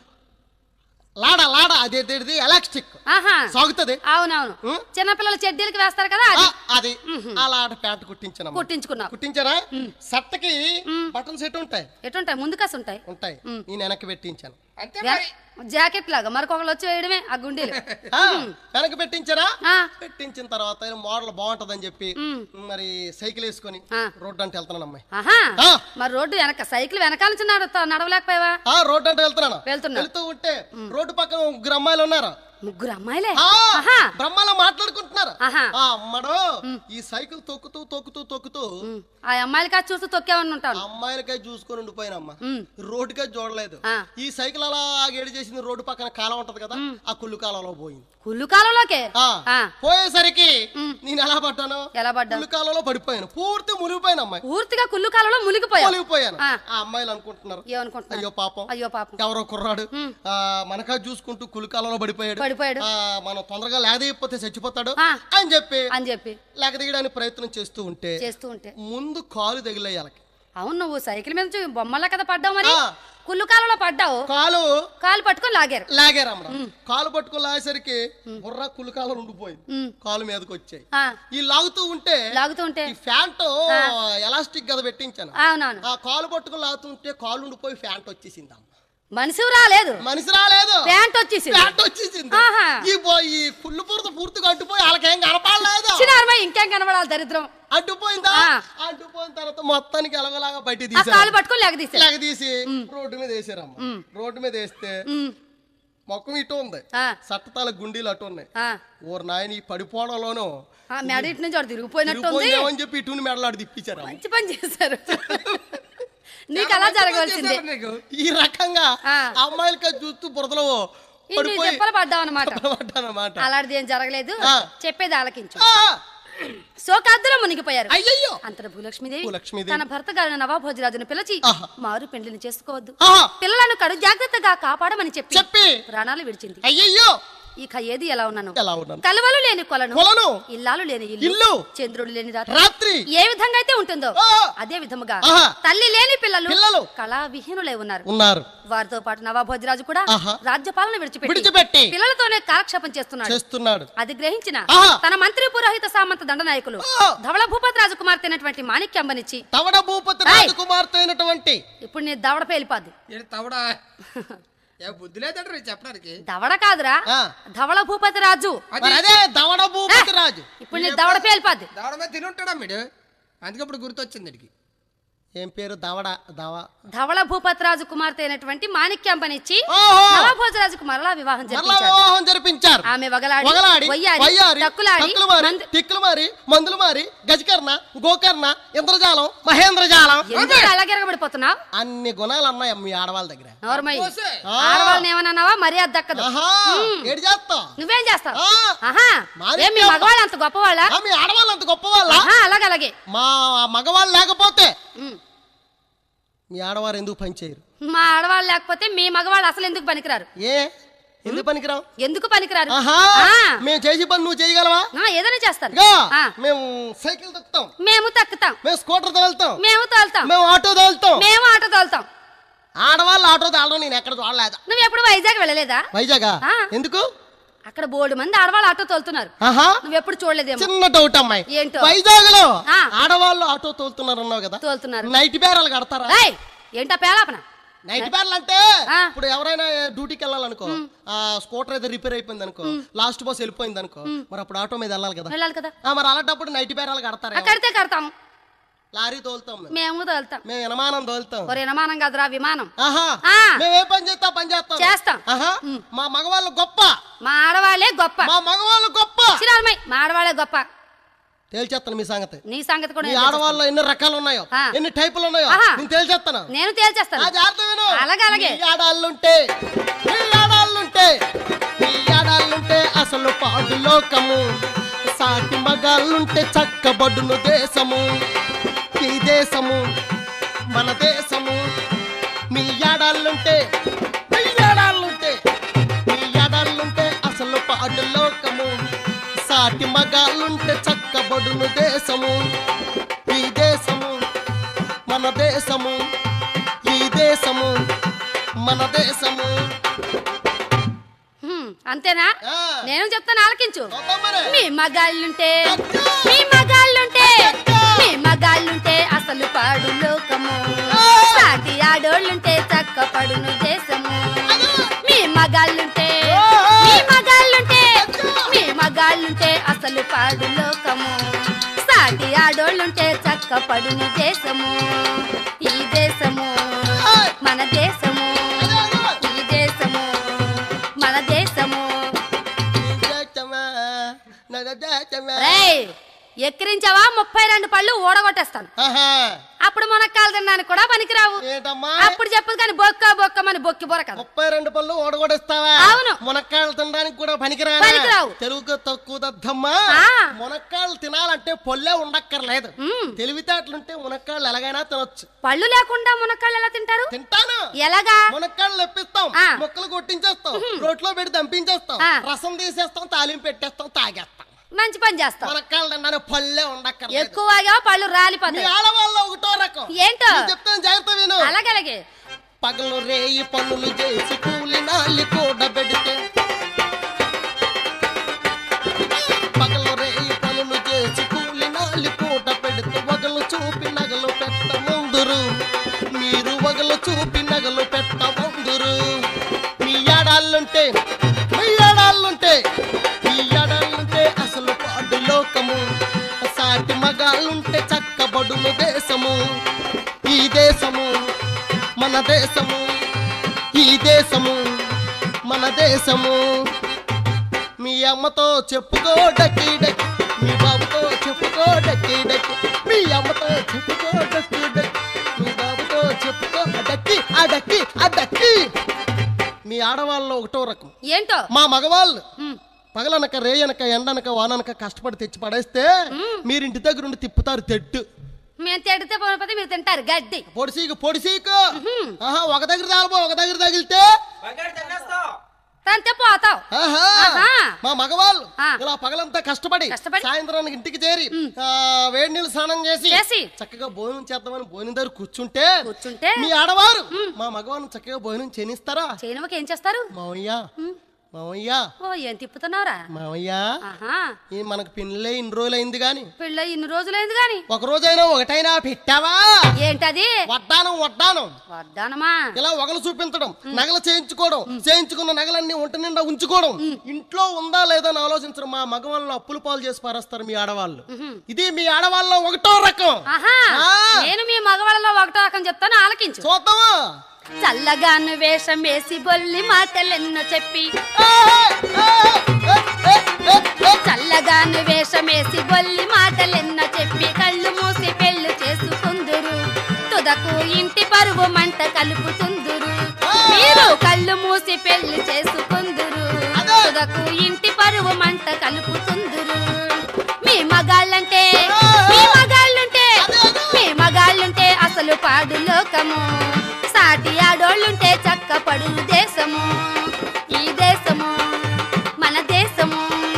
లాడ లాడ అదేది ఎలాస్టిక్ ఆహా సాగుతుంది అవునవును ఉమ్. చిన్నపిల్లలు చెడ్డీలకి వేస్తారు కదా ఆ, అది అది ఆ లాడ ప్యాంట్ కుట్టించాను కుట్టించుకున్నావు కుట్టించారా షర్ట్కి బటన్స్ ఎటు ఉంటాయి ఎటుంటాయి ముందుకాసి ఉంటాయి ఉంటాయి నేను వెనక్కి పెట్టించాను అంతే మరి జాకెట్ లాగా మరొకళ్ళు వచ్చి వేయడమే ఆ గుండీలు ఆ, వెనక్కి పెట్టించారా ఆ, పెట్టించిన తర్వాత మోడల్ బాగుంటదని చెప్పి ఉమ్. మరి సైకిల్ వేసుకొని ఆ. రోడ్డు అంటే వెళ్తున్నాను అమ్మాయి ఆహా ఆ. మరి రోడ్డు వెనక సైకిల్ వెనకాల నుంచి నడుస్తా నడవలేకపోయావా ఆ రోడ్డు అంటే వెళ్తున్నాను వెళ్తున్నా. వెళ్తూ ఉంటే రోడ్డు పక్కన ముగ్గురు అమ్మాయిలు ఉన్నారు ముగ్గురు అమ్మాయిలే ఆ, ఆహా బ్రహ్మలో మాట్లాడుకుంటున్నారు ఆహా. ఆ అమ్మడు ఈ సైకిల్ తొక్కుతూ తొక్కుతూ తొక్కుతూ ఉమ్. ఆ అమ్మాయిలకి అది చూస్తూ తొక్కేవని ఉంటాను అమ్మాయిలకై చూసుకొని ఉండిపోయినమ్మ ఉమ్. రోడ్డుకై చూడలేదు ఆ. ఈ సైకిల్ అలా గేడి చేసింది రోడ్డు పక్కన కాలం ఉంటది కదా ఆ కుళ్ళు కాలంలో పోయింది కుళ్ళు కాలంలోకే ఆ ఆ. పోయేసరికి నేను ఎలా పడ్డాను ఎలా పడ్డావు కుళ్ళు కాలంలో పడిపోయాను పూర్తి మునిగిపోయిన అమ్మాయి పూర్తిగా కుళ్ళు కాలంలో మునిగిపోయావు మునిగిపోయాను ఆ. ఆ అమ్మాయిలు అనుకుంటున్నారు ఏమనుకుంటున్నావు అయ్యో పాపం అయ్యో పాపం ఎవరో కుర్రాడు ఆ, మనకా చూసుకుంటూ కుళ్ళు కాలంలో పడిపోయాడు పడిపోయాడు ఆ, మనం తొందరగా లేకపోతే చచ్చిపోతాడు ఆ. అని చెప్పి అని చెప్పి లేకదీయడానికి ప్రయత్నం చేస్తూ ఉంటే చేస్తూ ఉంటే ముందు కాలు తగిలేయాలకి అవును నువ్వు సైకిల్ మీద నుంచి బొమ్మల కదా పడ్డావు మరి ఆ. కుళ్ళు కాలంలో పడ్డావు కాలు కాలు పట్టుకొని లాగారు లాగారమ్మ కాలు పట్టుకుని లాగేసరికి బుర్ర కుళ్ళు కాలం ఉండిపోయింది ఉమ్. కాలు మీదకి వచ్చాయి ఆ, ఈ లాగుతూ ఉంటే లాగుతూ ఉంటే ఈ ఫ్యాంట్ ఎలాస్టిక్ కదా పెట్టించాను అవునవును ఆ కాలు పట్టుకుని లాగుతుంటే కాలు ఉండిపోయి ఫ్యాంట్ వచ్చేసింది అమ్మ మనిషి రాలేదు మనిషి రాలేదు ప్యాంట్ వచ్చేసింది ఫ్యాంట్ వచ్చేసింది ఆహా. ఈ బో- ఈ కుళ్ళు పూర్తి పూర్తిగా అడ్డుపోయి వాళ్ళకేం కనపడలేదు చిన్నారమ్మ ఇంకేం కనబడాలి దరిద్రం అడ్డుపోయిందా ఆ. అడ్డుపోయిన తర్వాత మొత్తానికి ఎలాగోలాగా బయట ఆ తీసారు కాలు పట్టుకొని లేక తీసారు ఇలాగ తీసి రోడ్డు మీద వేసారమ్మ రోడ్డు మీద వేస్తే ఉమ్, మొక్కం ఇటు ఉంది ఆ, సట్టతాల గుండీలు అటు ఉన్నాయి ఆ, ఓరు నాయన ఈ పడిపోవడంలోనూ ఆ, మెడ ఇటు నుంచి అటు తిరిగిపోయినట్టుంది తిరిగిపోయిందేమని చెప్పి ఇటుని మెడలాడి తిప్పించారు మంచి పని చేశారు నీకు అలా జరగవలసిందే చేశారు నీకు ఈ రకంగా ఆ. అమ్మాయిలకి చూస్తూ బురదలో ఇన్ని పడిపోయి దెబ్బలు పడ్డావు అనమాట పడ్డానమాట అలాంటిది ఏం జరగలేదు ఆ. చెప్పేది ఆలకించు ఆ! శోకాద్దులో మునిగిపోయారు అయ్యయ్యో అంతట భూలక్ష్మీదేవి భూలక్ష్మీదేవి. తన భర్త గారిన నవాభోజరాజును పిలిచి ఆహా. మారు పెండ్లిని చేసుకోవద్దు ఆహా! పిల్లలను కడు జాగ్రత్తగా కాపాడమని చెప్పి చెప్పి ప్రాణాలు విడిచింది అయ్యయ్యో ఇక ఏది ఎలా ఉన్నాను ఎలా ఉన్నాను కలవలు లేని కొలను కొలను ఇల్లాలు లేని ఇల్లు. ఇల్లు చంద్రుడు లేని రాత్రి రాత్రి ఏ విధంగా అయితే ఉంటుందో ఆ. అదే విధముగా ఆహా. తల్లి లేని పిల్లలు పిల్లలు. కళా విహీనులై ఉన్నారు ఉన్నారు వారితో పాటు నవాభోజరాజు కూడా ఆహా. రాజ్యపాలన విడిచిపెట్టి విడిచిపెట్టి పిల్లలతోనే కాలక్షేపం చేస్తున్నాడు చేస్తున్నాడు అది గ్రహించిన ఆహా. తన మంత్రి పురోహిత సామంత దండనాయకులు ఆ. ధవళ భూపతి రాజకుమార్తె అయినటువంటి మాణిక్యంబనిచ్చి తవడ భూపతి ఏయ్! రాజకుమార్తె అయినటువంటి ఇప్పుడు నీ దవడ పేలిపోద్ది ఏంటి తవడా ఏ బుద్ధి లేదంటారు చెప్పడానికి దవడ కాదురా ఆ. ధవళ భూపతి రాజు మరి అదే దవడ భూపతి రాజు ఇప్పుడు నీ దవడ పేలిపోద్ది దవడ మీద తిని ఉంటాడా మీడు అందుకే ఇప్పుడు గుర్తొచ్చింది ఇడికి ఏం పేరు దవడ దవ ధవళ భూపతి రాజు కుమార్తె అయినటువంటి మాణిక్యంబనిచ్చి ఓహో నవాభోజరాజుకు మరలా వివాహం మరలా జరిపించారు వివాహం జరిపించారు ఆమె వగలాడి వగలాడి వయ్యారి వయ్యారి టక్కులాడి టక్కులు మారి మంది- తిక్కులు మారి మందులు మారి గజకర్ణ గోకర్ణ ఇంద్రజాలం మహేంద్రజాలం ఎందుకు అలాగే ఎరగబడిపోతున్నావు అన్ని గుణాలు అన్నాయి మీ ఆడవాళ్ళ దగ్గర నోర్మయ్య పోసే. ఆ. ఆడవాళ్ళని ఏమన్నావా మర్యాద దక్కదు ఆహా ఏడు చేస్తావు నువ్వేం చేస్తావు ఆ. ఆహా మాణిక్యం. ఏం మీ మగవాళ్ళు అంత గొప్పవాళ్ళ ఆ, మీ ఆడవాళ్ళు అంత గొప్ప వాళ్ళ ఆహా అలాగే అలాగే మా మగవాళ్ళు లేకపోతే ఉమ్. మీ ఆడవారు ఎందుకు పనిచేయరు మా ఆడవాళ్ళు లేకపోతే మీ మగవాళ్ళు అసలు ఎందుకు పనికిరారు ఏ ఎందుకు పనికిరావు ఎందుకు పనికిరారు ఆహా ఆ. మేము చేసే పని నువ్వు చేయగలవా ఆ, ఏదైనా చేస్తాను ఇగో ఆ. మేము సైకిల్ తొక్కుతాం మేము తక్కుతాం మేము స్కూటర్ తోలుతాం మేము తోలుతాం మేము ఆటో తోలుతాం మేము ఆటో తోలుతాం ఆడవాళ్ళు ఆటో తోలడం నేను ఎక్కడ చూడలేదు నువ్వు ఎప్పుడు వైజాగ్ వెళ్ళలేదా వైజాగ్ ఆ. ఎందుకు అక్కడ బోర్డు మంది ఆడవాళ్ళు ఆటో తోలుతున్నారు ఆహా నువ్వు ఎప్పుడు చూడలేదేమో చిన్న డౌట్ అమ్మాయి ఏంటో? వైజాగ్ లో ఆ. ఆడవాళ్ళు ఆటో తోలుతున్నారు అన్నావు కదా తోలుతున్నారు నైట్ బేరాలు కడతారా ఏయ్ ఏంటా పేలాపన నైట్ బేరాలు అంటే ఆ. ఇప్పుడు ఎవరైనా డ్యూటీకి వెళ్ళాలనుకో ఆ స్కూటర్ అయితే రిపేర్ అయిపోయింది అనుకో లాస్ట్ బస్ వెళ్ళిపోయింది అనుకో మరి అప్పుడు ఆటో మీద వెళ్ళాలి కదా వెళ్ళాలి కదా ఆ, మరి అలాంటప్పుడు నైట్ బేరాలు కడతారా ఆ, కడితే కడతాం లారీ తోలుతాం మేము మేము తోలుతాం మేము విమానం తోలుతాం ఒరే విమానం కాదురా విమానం ఆహా ఆ. మేము ఏ పని చేస్తా పని చేస్తాం చేస్తాం ఆహా మా మగవాళ్ళు గొప్ప మా ఆడవాళ్ళే గొప్ప మా మగవాళ్ళు గొప్ప చిరాలమై మా ఆడవాళ్ళే గొప్ప తేల్చేస్తాను మీ సంగతి నీ సంగతి కూడా మీ నేను తేల్చేస్తాను. ఆడవాళ్ళు ఎన్ని రకాలు ఉన్నాయో ఆ. ఎన్ని టైపులు ఉన్నాయో ఆహా. నేను తేల్చేస్తాను నేను తేల్చేస్తాను ఆ జాగ్రత్త విను. అలాగే, అలాగే. మీ ఆడాళ్ళుంటే మీ ఆడాళ్ళుంటే మీ ఆడాళ్ళుంటే అసలు పాడు లోకము సాటి మగాళ్ళుంటే చక్కబడును దేశము ఈ దేశము మన దేశము మీ ఆడాళ్ళుంటే మీ ఆడాళ్ళుంటే మీ ఆడాళ్ళుంటే అసలు పాడు లోకము సాటి మగాళ్ళుంటే చక్కబడును దేశము ఈ దేశము మన దేశము ఈ దేశము మన దేశము హ్మ్, అంతేనా ఆ. నేను చెప్తాను ఆలకించు చూద్దాం మరి. మీ మగాళ్ళుంటే అచ్చా. మీ మగాళ్ళుంటే అచ్చా. మీ మగాళ్ళుంటే అసలు పాడు లోకము ఆ. సాటి ఆడోళ్ళుంటే చక్క పడును దేశము అదే. మీ మగాళ్ళుంటే ఆ. మీ మగాళ్ళుంటే అచ్చా. మీ మగాళ్ళుంటే అసలు పాడు లోకము సాటి ఆడోళ్ళుంటే చక్క పడును దేశము ఈ దేశము ఆ. మన దేశము అదే, అదే. ఈ దేశము మన దేశము ఈ దేశమా, మన దేశమా. రేయ్ ఎక్కిరించావా ముప్పై రెండు పళ్ళు ఓడగొట్టేస్తాను ఆహా. అప్పుడు మునక్కాలు తినడానికి కూడా పనికిరావు ఏంటమ్మా అప్పుడు చెప్పదు కానీ బొక్క బొక్కమని బొక్కి బొరకదు ముప్పై రెండు పళ్ళు ఓడగొడేస్తావా అవును. మునక్కాయలు తినడానికి కూడా పనికిరా పనికిరావు. తెలుగు తక్కువ దద్దమ్మా ఆ. మునక్కాయలు తినాలంటే పొల్లే ఉండక్కర్లేదు మ్మ్. తెలివితేటలుంటే మునక్కాయలు ఎలాగైనా తినొచ్చు పళ్ళు లేకుండా మునక్కాళ్ళు ఎలా తింటారు తింటాను ఎలాగా మునక్కాయలు లెప్పిస్తాం ఆ. ముక్కలు కొట్టించేస్తాం రోట్లో పెట్టి దంపించేస్తాం ఆ. రసం తీసేస్తాం తాలింపు పెట్టేస్తాం తాగేస్తాం మంచి పని చేస్తావు మునక్కాయలు తినడానికి పల్లె ఉండక్కర్లేదు ఎక్కువగా పళ్ళు మీ రాలిపోతాయి ఆడవాళ్ళ ఒకటో రకం ఏంటో నేను చెప్తాను జాగ్రత్త విను అలాగే అలాగే పగలు రేయి పనులు చేసి కూలి నాలి కూడబెడితే పగలు రేయి పనులు చేసి కూలి నాలి కూడ పెడితే వగలు చూపి నగలు పెట్ట ముందురు మీరు వగలు చూపి నగలు పెట్ట ముందురు మీ ఆడాళ్ళుంటే మీ ఆడాళ్ళుంటే మీ ఆడాళ్ళుంటే అసలు పాడు లోకము సాటి మగాళ్ళుంటే చక్కబడును దేశము ఈ దేశము మన దేశము ఈ దేశము మన దేశము మీ అమ్మతో చెప్పుకో డక్కి డక్కి మీ బాబుతో చెప్పుకో డక్కి డక్కి మీ అమ్మతో చెప్పుకో డక్కి డక్కి మీ బాబుతో చెప్పుకో ఆ డక్కి ఆ డక్కి ఆ డక్కి మీ ఆడవాళ్ళలో ఒకటో రకం ఏంటో మా మగవాళ్ళు ఉమ్, పగలనక రేయనక ఎండనక వాననక కష్టపడి తెచ్చి పడేస్తే మీరు ఇంటి దగ్గర ఉండి తిప్పుతారు తెట్టు మేము తిడితే పోతే మీరు తింటారు గడ్డి పొడిసీకు పొడిసీకు ఆహా ఒక దగ్గర తాగబో ఒక దగ్గర తగిలితే బంగారు తినేస్తావు తంతే పోతావు ఆహా ఆహా. మా మగవాళ్ళు ఆ. ఇలా పగలంతా కష్టపడి కష్టపడి. సాయంత్రానికి ఇంటికి చేరి ఆ, వేడి నీళ్ళు స్నానం చేసి చేసి. చక్కగా భోజనం చేద్దామని భోజనం దగ్గర కూర్చుంటే కూర్చుంటే మీ ఆడవారు మా మగవాళ్ళని చక్కగా భోజనం చేనిస్తారా చేయనవకి ఏం చేస్తారు మావయ్య మావయ్య ఓ ఏం తిప్పుతున్నావురా మావయ్య ఆహా ఈ మనకు పిల్లలే ఇన్ని రోజులు అయింది గాని పిల్ల ఇన్ని రోజులైంది గాని ఒక రోజైనా ఒకటైనా పెట్టావా ఏంటది వడ్డానం వడ్డానం వద్దానమా ఇలా ఒకలు చూపించడం నగలు చేయించుకోవడం చేయించుకున్న నగలన్నీ ఒంటి నిండా ఉంచుకోవడం ఇంట్లో ఉందా లేదా అని ఆలోచించడం మా మగవాళ్ళని అప్పులు పాలు చేసి పారేస్తారు మీ ఆడవాళ్ళు ఇది మీ ఆడవాళ్ళలో ఒకటో రకం ఆహా ఆ. నేను మీ మగవాళ్ళలో ఒకటో రకం చెప్తాను ఆలకించు చూద్దామా చల్లగాను వేషం వేసి బొల్లి మాటలెన్నో చెప్పి ఏ, ఏ, ఏ, ఏ, ఏ, ఏ. చల్లగాను వేషం వేసి బొల్లి మాటలెన్నో చెప్పి కళ్ళు మూసి పెళ్లి చేసుకుందురు తుదకు ఇంటి పరువు మంట కలుపుతుందురు మీరు కళ్ళు మూసి పెళ్లి చేసుకుందురు అదే. తుదకు ఇంటి పరువు మంట కలుపుతుందురు మీ మగాళ్ళంటే మీ మగాళ్ళుంటే మీ మగాళ్ళుంటే అసలు పాడు లోకము సాటి ఆడోళ్ళుంటే చక్క పడు దేశము ఈ దేశము మన దేశము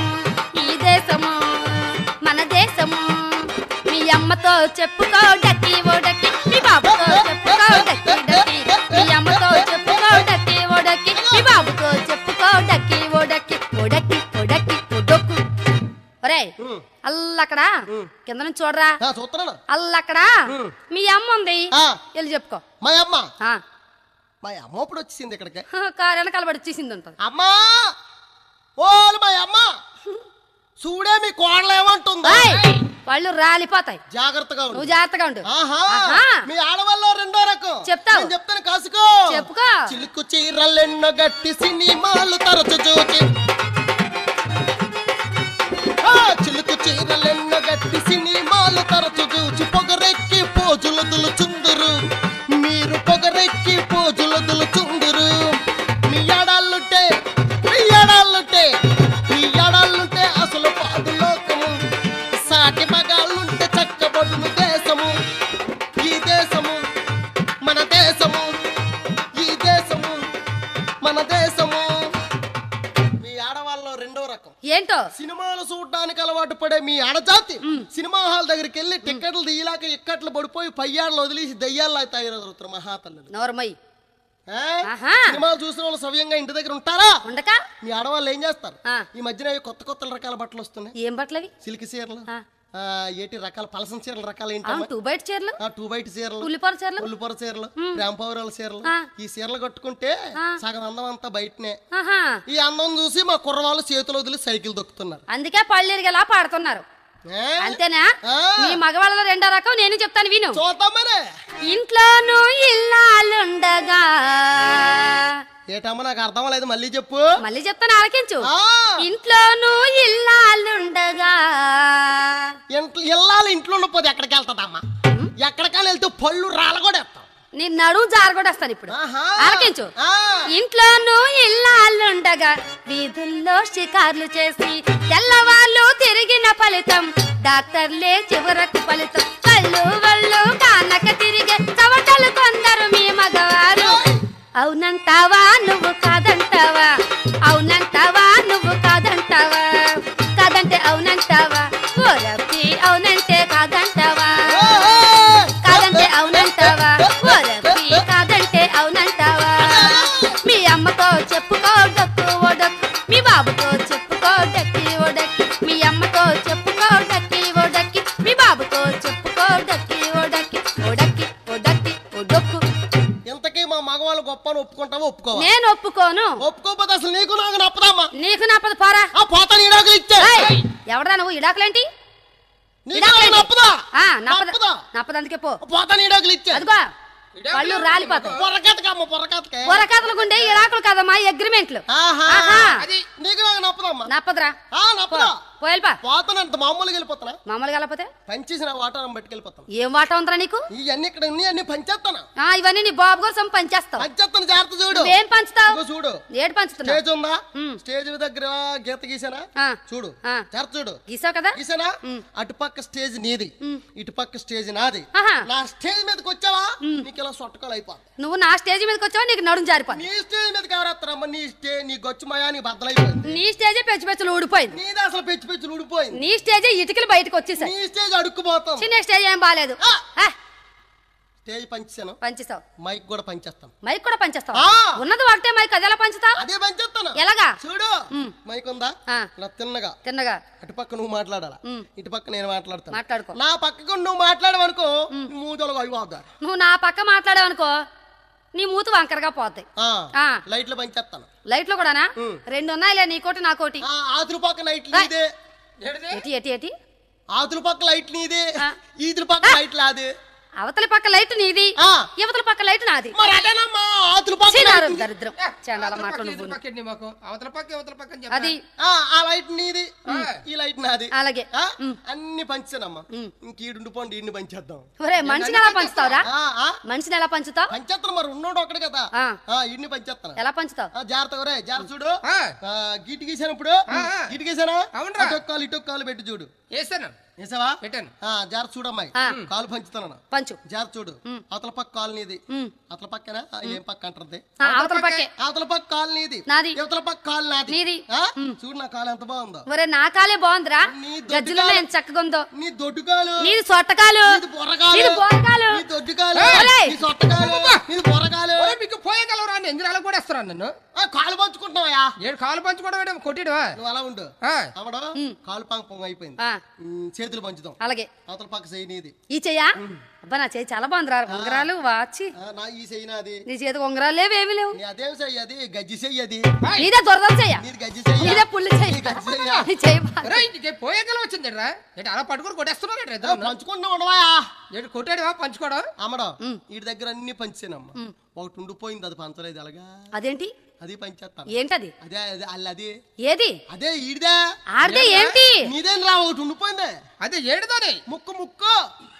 ఈ దేశము మన దేశము మీ అమ్మతో చెప్పుకో డక్కి ఓ డక్కి మీ బాబుతో చెప్పుకో డక్కి డక్కి మీ అమ్మతో చెప్పుకో డక్కి ఓ డక్కి మీ బాబుతో చెప్పుకో డక్కి ఓ డక్కి ఓ డక్కి ఓ డక్కి ఓ డొక్కు ఒరే ఉమ్. అల్లక్కడ కింద నుంచి చూడరా ఆ, చూస్తున్నాను అల్లక్కడ మీ అమ్మ ఉంది ఆ. వెళ్ళి చెప్పుకో మా అమ్మ ఆ. మా అమ్మ ఇప్పుడు వచ్చింది ఇక్కడికి కారు వెనకాల పడి వచ్చేసింది ఉంటుంది అమ్మా ఓలు మా అమ్మ చూడే మీ కోడలు ఏమంటుందా వాళ్ళు రాలిపోతాయి జాగ్రత్తగా ఉండు నువ్వు జాగ్రత్తగా ఉండు ఆహా ఆహా. మీ ఆడవాళ్ళలో రెండో రకం చెప్తావు. నేను చెప్తాను కాసుకో చెప్పుకో. చిలుకు చీరలెన్నో గట్టి సినిమాలు తరచు చూచి ఆ, చిలుకు చీరలెన్నో గట్టి చుందురు మీరు పొగరెక్కి పోజులొదులు చుందురు మీ ఎడాళ్ళుంటే మీ ఎడాళ్ళుంటే మీ ఎడాళ్ళుంటే అసలు పాడు లోకము సాటి మగాళ్ళుంటే చక్కబడును దేశము ఈ దేశము మన దేశము ఈ దేశము మన దేశము మీ ఆడవాళ్ళలో రెండో రకం ఏంటో సినిమాలు చూడడానికి అలవాటు పడే మీ ఆడజాతి సినిమా హాల్ దగ్గరికి వెళ్ళి టిక్కెట్లు తీయలాక ఇక్కట్లు పడిపోయి పయ్యాళ్ళు వదిలేసి దయ్యాల్లో తయారవుతారు మహాతల్లు నోరమయ్యి ఆ? ఆహా. సినిమాలు చూసిన వాళ్ళు సవ్యంగా ఇంటి దగ్గర ఉంటారా ఉండక మీ ఆడవాళ్ళు ఏం చేస్తారు ఆ. ఈ మధ్యన అవి కొత్త కొత్త రకాల బట్టలు వస్తున్నాయి ఏం బట్టలవి సిల్క్ చీరలు ఆ. ఆ, ఏటి రకాల పలసన చీరల రకాలు అవును ఏంటమ్మా టూ బయట చీరలు ఆ, టూ బయట చీరలు ఉల్లిపాల చీరలు ఉల్లిపొర చీరలు రాంపౌరాల చీరలు ఆ. ఈ చీరలు కట్టుకుంటే సగం అందం అంతా బయటనే ఆహా ఈ అందం చూసి మా కుర్రవాళ్ళు చేతులు వదిలి సైకిల్ దొక్కుతున్నారు అందుకే పళ్ళెరిగేలా పాడుతున్నారు ఏ? అంతేనా ఆ. మీ మగవాళ్ళలో రెండో రకం నేను చెప్తాను విను చూద్దాం మరి ఇంట్లోనూ ఇల్లాలుండగా ఏటమ్మా నాకు అర్థం లేదు మళ్ళీ చెప్పు మళ్ళీ చెప్తాను ఆలకించు ఆ, ఇంట్లోనూ ఇల్లాలుండగా ఇంట్లో ఇల్లాలి ఇంట్లో ఉండిపోతే ఎక్కడికి వెళ్తుందమ్మా ఎక్కడికైనా వెళ్తే పళ్ళు రాలగొడేస్తాం నీ నడుము జారగొడేస్తాను ఇప్పుడు ఆహా. ఆలకించు ఆ. ఇంట్లోనూ ఇల్లాలుండగా వీధుల్లో షికార్లు చేసి తెల్లవాళ్ళు తిరిగిన ఫలితం డాక్టర్లే చివరకు ఫలితం కళ్ళు వళ్ళు కానక తిరిగే చవటలు కొందరు మీ మగవారు అవునంటావా నువ్వు కాదంటావా అవునంటావా నువ్వు కాదంటావా కాదంటే అవునంటావా ఓ రబ్బీ అవునంటే కాదంటావా కాదంటే అవునంటావా ఓ రబ్బీ కాదంటే అవునంటావా మీ అమ్మతో చెప్పుకో డక్కు ఓ డక్కు మీ బాబుతో చెప్పుకో డక్కి ఓ డక్కి మీ అమ్మతో చెప్పుకో డక్కి ఓ డక్కి మీ బాబుతో చెప్పుకో డక్కి ఓ డక్కి ఓ డక్కి ఓ డక్కి ఓ డొక్కు ఇంతకీ మా మగవాళ్ళు గొప్ప అని ఒప్పుకుంటావా ఒప్పుకోవా నేను ఒప్పుకోను ఒప్పుకోకపోతే అసలు నీకు నాకు నప్పదమ్మా నీకు నాపదు పోరా ఆ పోతా నీడాకులు ఇచ్చే ఏయ్, ఎవడరా నువ్వు ఇడాకులేంటి నీకు నాకు నప్పదా ఆ, నప్పద నప్పదా నప్పదు అందుకే పో పోతా నీడాకులు ఇచ్చే అదిగో కళ్ళు రాలిపోతాయి పొరకతకమ్మ పొరకతకే పొరకథలు గుండే ఇడాకులు కదమ్మా అగ్రిమెంట్లు ఆహా ఆహా. అది నీకు నాకు నప్పదమ్మా నప్పదురా ఆ నప్పదా పోయల్పా పోతానంత మామూలుగా వెళ్ళిపోతానా మామూలుగా వెళ్ళపోతే పంచేసిన వాటారం పట్టుకెళ్ళిపోతాను ఏం వాట ఉందిరా నీకు ఇవన్నీ ఇక్కడ ఉన్నాయి అన్ని పంచేస్తాను ఆ ఇవన్నీ నీ బాబు కోసం పనిచేస్తావు పంచేస్తాను జాగ్రత్త చూడు ఏం పంచుతావు ఇదిగో చూడు ఏడు పంచుతున్నావు స్టేజ్ ఉందా ఉమ్. స్టేజ్ దగ్గర గీత గీసానా ఆ. చూడు ఆ. జాగ్రత్త చూడు గీసావు కదా గీసానా అటుపక్క స్టేజ్ నీది ఇటుపక్క స్టేజ్ నాది ఆహా. నా స్టేజ్ మీదకి వచ్చావా నీకు ఇలా సొట్టకాలు అయిపోతుంది నువ్వు నా స్టేజ్ మీదకి వచ్చావా నీకు నడుము జారిపోయింది నీ స్టేజ్ మీదకి ఎవరెత్తారమ్మా నీ స్టే నీ గొచ్చు మయా నీ బద్దలైపోయింది నీ స్టేజే పెచ్చు పెచ్చులు ఊడిపోయింది నీది అసలు పెచ్చి పెచ్చి ఊడిపోయింది నీ స్టేజే ఇటుకలు బయటకు వచ్చేసాయి నీ స్టేజ్ అడుక్కుపోతాం చిన్న స్టేజ్ ఏం బాగాలేదు ఆ. ఆ, స్టేజ్ పంచాను పంచేస్తావు మైక్ కూడా పంచేస్తాం మైక్ కూడా పంచేస్తావు ఆ. ఉన్నది ఒకటే మైక్ అది ఎలా పంచుతావు అదే పంచేస్తాను ఎలాగా చూడు ఉమ్. మైక్ ఉందా ఆ. ఇలా తిన్నగా తిన్నగా అటుపక్క నువ్వు మాట్లాడాలా ఉమ్. ఇటుపక్క నేను మాట్లాడతాను మాట్లాడుకో నా పక్కకు నువ్వు మాట్లాడవనుకో మూదలు అయిపోద్దా నువ్వు నా పక్క మాట్లాడావనుకో నీ మూతు వంకరగా పోతాయి ఆ. లైట్లు పంచేస్తాను లైట్లు కూడానా ఉమ్. రెండు ఉన్నాయిలే నీకోటి నాకోటి ఆ, ఆతుల పక్క లైట్లు నీదే ఏంటిది? ఎటి ఎటి ఎటి ఆతుల పక్క లైట్ నీదే ఆ. ఈదుల పక్క లైట్ లాదే అవతలి పక్క లైట్ నీది ఆ. యువతల పక్క లైట్ నాది మరి అదేనమ్మా ఆతుల పక్క చీనారు లైట్ నీది. దరిద్రం చండాల అవతల మాటలు పక్క, నువ్వు ఇవతల పక్క ఏంటి మాకు అవతల పక్క అవతల పక్క అని అది చెప్పా. ఆ, ఆ లైట్ నీది ఈ లైట్ నాది అలాగే ఆ, అన్ని పంచానమ్మా ఇంక ఈడుండిపోండి ఈడిని పంచేద్దాం ఒరే మనిషిని ఎలా పంచుతావురా ఆ, ఆ, మనిషిని ఎలా పంచుతావు పంచేస్తాను మరి ఉన్నోడు ఒక్కడు కదా ఆ. ఆ, ఈడిని పంచేస్తాను ఎలా పంచుతావు ఆ, జాగ్రత్త ఒరే జాగ్రత్త చూడు ఆ, ఆ, గీటు గీసాను ఇప్పుడు ఆ, ఆ. గీటు గీసానా అవునురా. అటు కాలు ఇటు కాలు పెట్టి చూడు వేస్తాను వేసావా పెట్టాను ఆ, జాగ్రత్త చూడమ్మాయి ఆ. కాలు పంచుతాను పంచు జాగ్రత్త చూడు అవతల పక్క కాలు నీది ఉమ్. అవతల పక్కన ఆ, ఏం పక్క అంటుంది ఆ, అవతల పక్కే అవతల పక్క కాలు నీది నాది. అవతల పక్క కాలు నాది నీది. ఆ? చూడు నా కాలు ఎంత బాగుందో ఒరే నా కాలే బాగుందిరా నీ దొడ్డు గజ్జులో కాలు. ఎంత చక్కగా ఉందో నీ దొడ్డు కాలు నీది సొట్టకాలు నీది బొర్రకాలు నీది బోరకాలు నీ దొడ్డు కాలు ఏయ్! నీ సొట్టకాలు నీది బొర్రకాలు ఒరే, మీకు పోయగలవరా అని ఎందుకు అలా కూడా వేస్తున్నాను నన్ను ఆ, కాలు పంచుకుంటున్నావా ఏడు కాలు పంచుకోవడం ఏంటి? కొట్టిడవా నువ్వు అలా ఉండు ఆ, అవడం కాలు పాంగ పొంగ అయిపోయింది ఆ, ఉమ్, చేతులు పంచుదాం అలాగే అవతల పక్క చెయ్యి నీది ఈ చెయ్యా అబ్బా నా చెయ్యి చాలా బాగుందిరా ఉంగరాలు వాచి ఆ, నా ఈ చెయ్యి నాది నీ చేతికి ఉంగరాలు లేవు ఏమీ లేవు నీ అదేం చెయ్యి అది గజ్జి చెయ్యి అది నీదే దొరదలు చెయ్య నీది గజ్జి చెయ్యి నీదే పుల్లి చెయ్యి నీ గజ్జి చెయ్యా నీ చెయ్యి బాగుంది. ఒరే, ఇంటికి పోయగల వచ్చిందిరా ఏంటి అలా పట్టుకుని కొట్టేస్తున్నాడు ఏంటి ఆ, ఇద్దరు? పంచుకుంటా ఉండవా ఏంటి కొట్టాడువా పంచుకోవడం అమ్మడం వీటి దగ్గర అన్ని పంచానమ్మ ఒకటి ఉండిపోయింది అది పంచలేదు అలాగా అదేంటి అది పంచేస్తాను ఏంటది అదే అదే అల్ల అది ఏది అదే ఈడిదే ఆడితే ఏంటి నీదేం రా ఒకటి ఉండిపోయింది అదే ఏడుదాని ముక్కు ముక్కు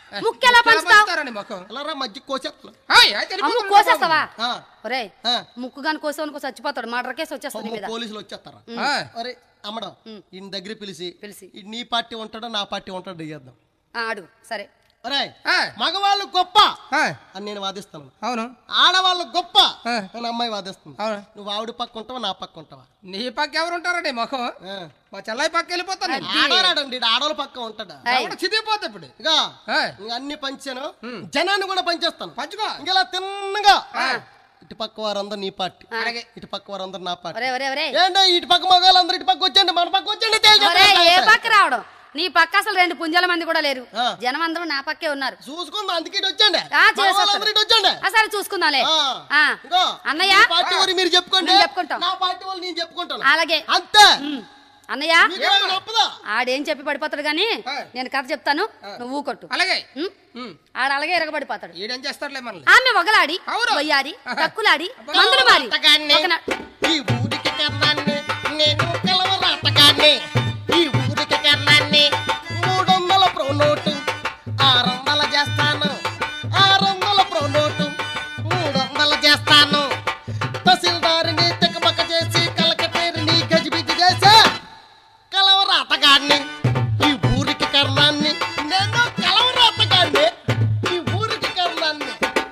ముక్కెలా పంచుతావు పంచుతారని ముఖం అలా రా మధ్య కోసేస్తా ఆయ్, అయితే అమ్ము వెళ్ళిపోతాను కోసేస్తావా ఆ, ఒరే ఆ. ముక్కు గాని కోసేవనుకో చచ్చిపోతాడు మర్డర్ కేసు వచ్చేస్తుంది నీ మీద పోలీసులు వచ్చేస్తారా ఆ, అరే అమ్మడం ఈయన దగ్గర పిలిచి పిలిచి. ఈడు నీ పార్టీ ఉంటాడో నా పార్టీ ఉంటాడో చేద్దాం ఆ, అడుగు సరే అరే ఆ, మగవాళ్ళు గొప్ప ఆ, అని నేను వాదిస్తాను అవును ఆడవాళ్ళు గొప్ప ఆ. అని అమ్మాయి వాదిస్తుంది అవును నువ్వు ఆవిడ పక్క ఉంటావా నా పక్క ఉంటావా నీ పక్క ఎవరు ఉంటారండి ముఖం ఆ. మా చెల్లాయి పక్క వెళ్ళిపోతాను నేను. ఆడవాడండి ఈడు ఆడవాళ్ళ పక్క ఉంటాడా ఏయ్, ఎవడు చిదిగిపోతా ఇప్పుడు ఇక ఆ, ఇంక అన్ని పంచాను జనాన్ని కూడా పంచేస్తాను పంచుకో ఇంకెలా తిన్నగా ఇటు పక్క వారందరూ నీ పార్టీ అలాగే ఇటు పక్క వారందరూ నా పార్టీ ఒరే ఒరే ఒరే ఏంటో ఇటు పక్క మగవాళ్ళందరూ ఇటు పక్క వచ్చండి మన పక్క వచ్చండి ఒరే ఏ తేల్చేస్తాను. పక్క రావడం నీ పక్క అసలు రెండు పుంజాల మంది కూడా లేరు ఆ. జనం అందరూ నా పక్కే ఉన్నారు చూసుకుందాం అందుకే ఇటు వచ్చండి ఆ, చేసేస్తారు. మగవాళ్ళందరూ ఇటు వచ్చండి ఆ, సరే చూసుకుందాంలే ఆ. ఆ. ఇగో, అన్నయ్య మీ పార్టీ వారు మీరు చెప్పుకోండి నేను చెప్పుకుంటాం. నా పార్టీ వాళ్ళు నేను చెప్పుకుంటాను అలాగే అంతే ఉమ్. అన్నయ్య మీకేమైనా నొప్పదా ఆడేం చెప్పి పడిపోతాడు గాని ఆ. నేను కథ చెప్తాను నువ్వు ఊకొట్టు అలాగే ఉమ్? ఉమ్, ఆడ అలాగే ఎరగబడిపోతాడు ఈడేం చేస్తాడులే మనల్ని ఆమె వగలాడి అవును. వయ్యారి తక్కులాడి మందులు మారి ఒకనా- ఈ ఊరికి కన్నాన్ని నేను కలవరాటగాన్ని ఈ ఊరికి కన్నాన్ని మూడు వందల ప్రో నోటు ఆరు వందల చేస్తాను ఆరు వందల ప్రో నోటు మూడు వందలు చేస్తాను తహసీల్దారిని తెక్కబక్క చేసి కలకటేరిని గజిబిజి చేసా కలవరాటగాన్ని ఈ ఊరికి కర్ణాన్ని నేను కలవరాటగాన్ని ఈ ఊరికి కర్ణాన్ని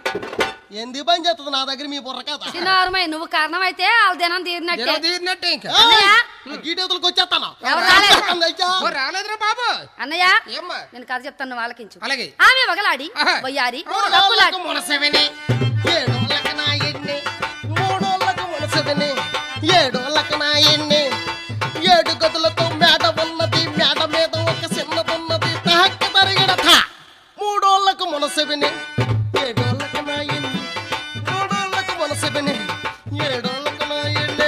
ఎందు పని చేస్తుంది నా దగ్గర మీ బుర్ర కదా చిన్నారమై నువ్వు కారణమైతే వాళ్ళ దినం తీరినట్టే జనం తీరినట్టే ఇంకా అన్నయ్య గీటేతులకు వచ్చేస్తాను ఎవరు రాలేదు. తెలుసా? ఓ, రాలేదురా బాబు అన్నయ్య ఏమ్మా నేను కథ చెప్తాను నువ్వు ఆలకించు అలాగే ఆమె వగలాడి ఆహా. వయ్యారి మూడోళ్ళకు తక్కులాడి మునసవిని, ఏడోళ్ళకు నా ఎన్ని, మూడోళ్ళకు మునసవిని, ఏడోళ్ళకు నా ఎన్ని. ఏడు గదులతో మేడ ఉన్నది మేడ మీద ఒక చిన్నదున్నది తహక్క తరిగిడత మూడోళ్ళకు మునసవిని ఏడోళ్ళకు నా ఎన్ని మూడోళ్ళకు మునసవిని ఏడోళ్ళకు నా ఎన్ని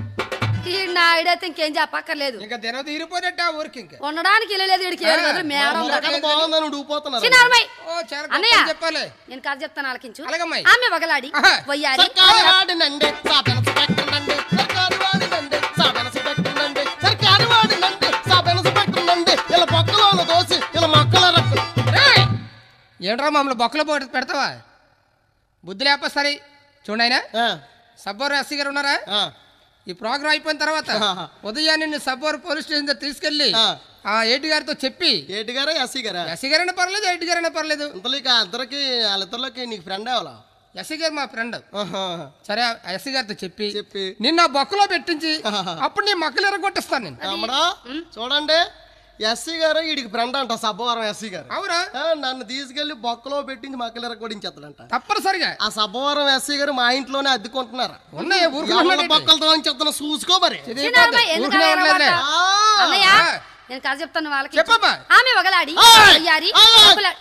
ఈ నాయుడైతే ఇంకేం చెప్పక్కర్లేదు ఇంకా దినం తీరిపోయినట్టు ఆ ఊరికి ఇంకా ఉండడానికి ఇల్లు లేదు వీడికి ఏడు గదులు మేడం ఉంది. బుర్రకథ బాగుందని ఊడిపోతున్నారు చిన్నారమై ఓ చాలా అన్నయ్య. గొప్పలు చెప్పాలి నేను కథ చెప్తాను ఆలకించు అలాగమ్మాయి. ఆమె వగలాడి ఆహా. వయ్యారి సర్కారు వాడినండి సాబెనసు పెట్టండి సర్కారు వాడినండి సాబెనసు పెట్టండి సర్కారు వాడినండి సాబెనసు పెట్టండి ఇలా పక్కలోన దోసి ఇలా మొక్కల రక్కు రేయ్! ఏంట్రా మమ్మల్ని బొక్కలో పోటీ పెడతావా బుద్ధి లేప సరే చూడండి ఆయన సబ్బోరు ఎస్సీ గారు ఉన్నారా ఈ ప్రోగ్రాం అయిపోయిన తర్వాత ఆహా. ఉదయాన్నే నిన్ను సబ్బోరు పోలీస్ స్టేషన్ దగ్గర తీసుకెళ్లి ఆ. ఆ ఏటి గారితో చెప్పి ఏటి గారా ఎస్సీ గారా ఎస్సీ గారైనా పర్లేదు ఏటి గారైనా పర్లేదు ఇంతలో ఇక ఇద్దరికి వాళ్ళిద్దరికి నీకు ఫ్రెండ్ అవ్వాలా ఎస్సీ గారు మా ఫ్రెండ్ సరే ఆ ఎస్సీ గారితో చెప్పి చెప్పి నిన్న ఆ బొక్కలో పెట్టించి ఆహా. అప్పుడు నీ మక్కలు ఎరగొట్టిస్తాను నేను తమ్ముడా చూడండి ఎస్సీ గారు వీడికి ఫ్రెండ్ అంట సబ్బవరం ఎస్సీ గారు అవునా ఆ, నన్ను తీసుకెళ్లి బొక్కలో పెట్టించి మక్కలు ఎరగొడించేస్తాడంట తప్పనిసరిగా ఆ సబ్బవరం ఎస్సీ గారు మా ఇంట్లోనే అద్దెకుంటున్నారు ఉన్నాయి ఎవరి ఊరుకున్నాడు బొక్కలతో అని చెప్తున్నా చూసుకో మరి చిన్నారమై ఎందుకు అలా ఎరగబడతావు? ఆ. అన్నయ్య ఆ. నేను కథ చెప్తాను వాళ్ళకి చెప్పమ్మా. ఆమె వగలాడి ఆయ్! వయ్యారి ఆయ్! తక్కులాడి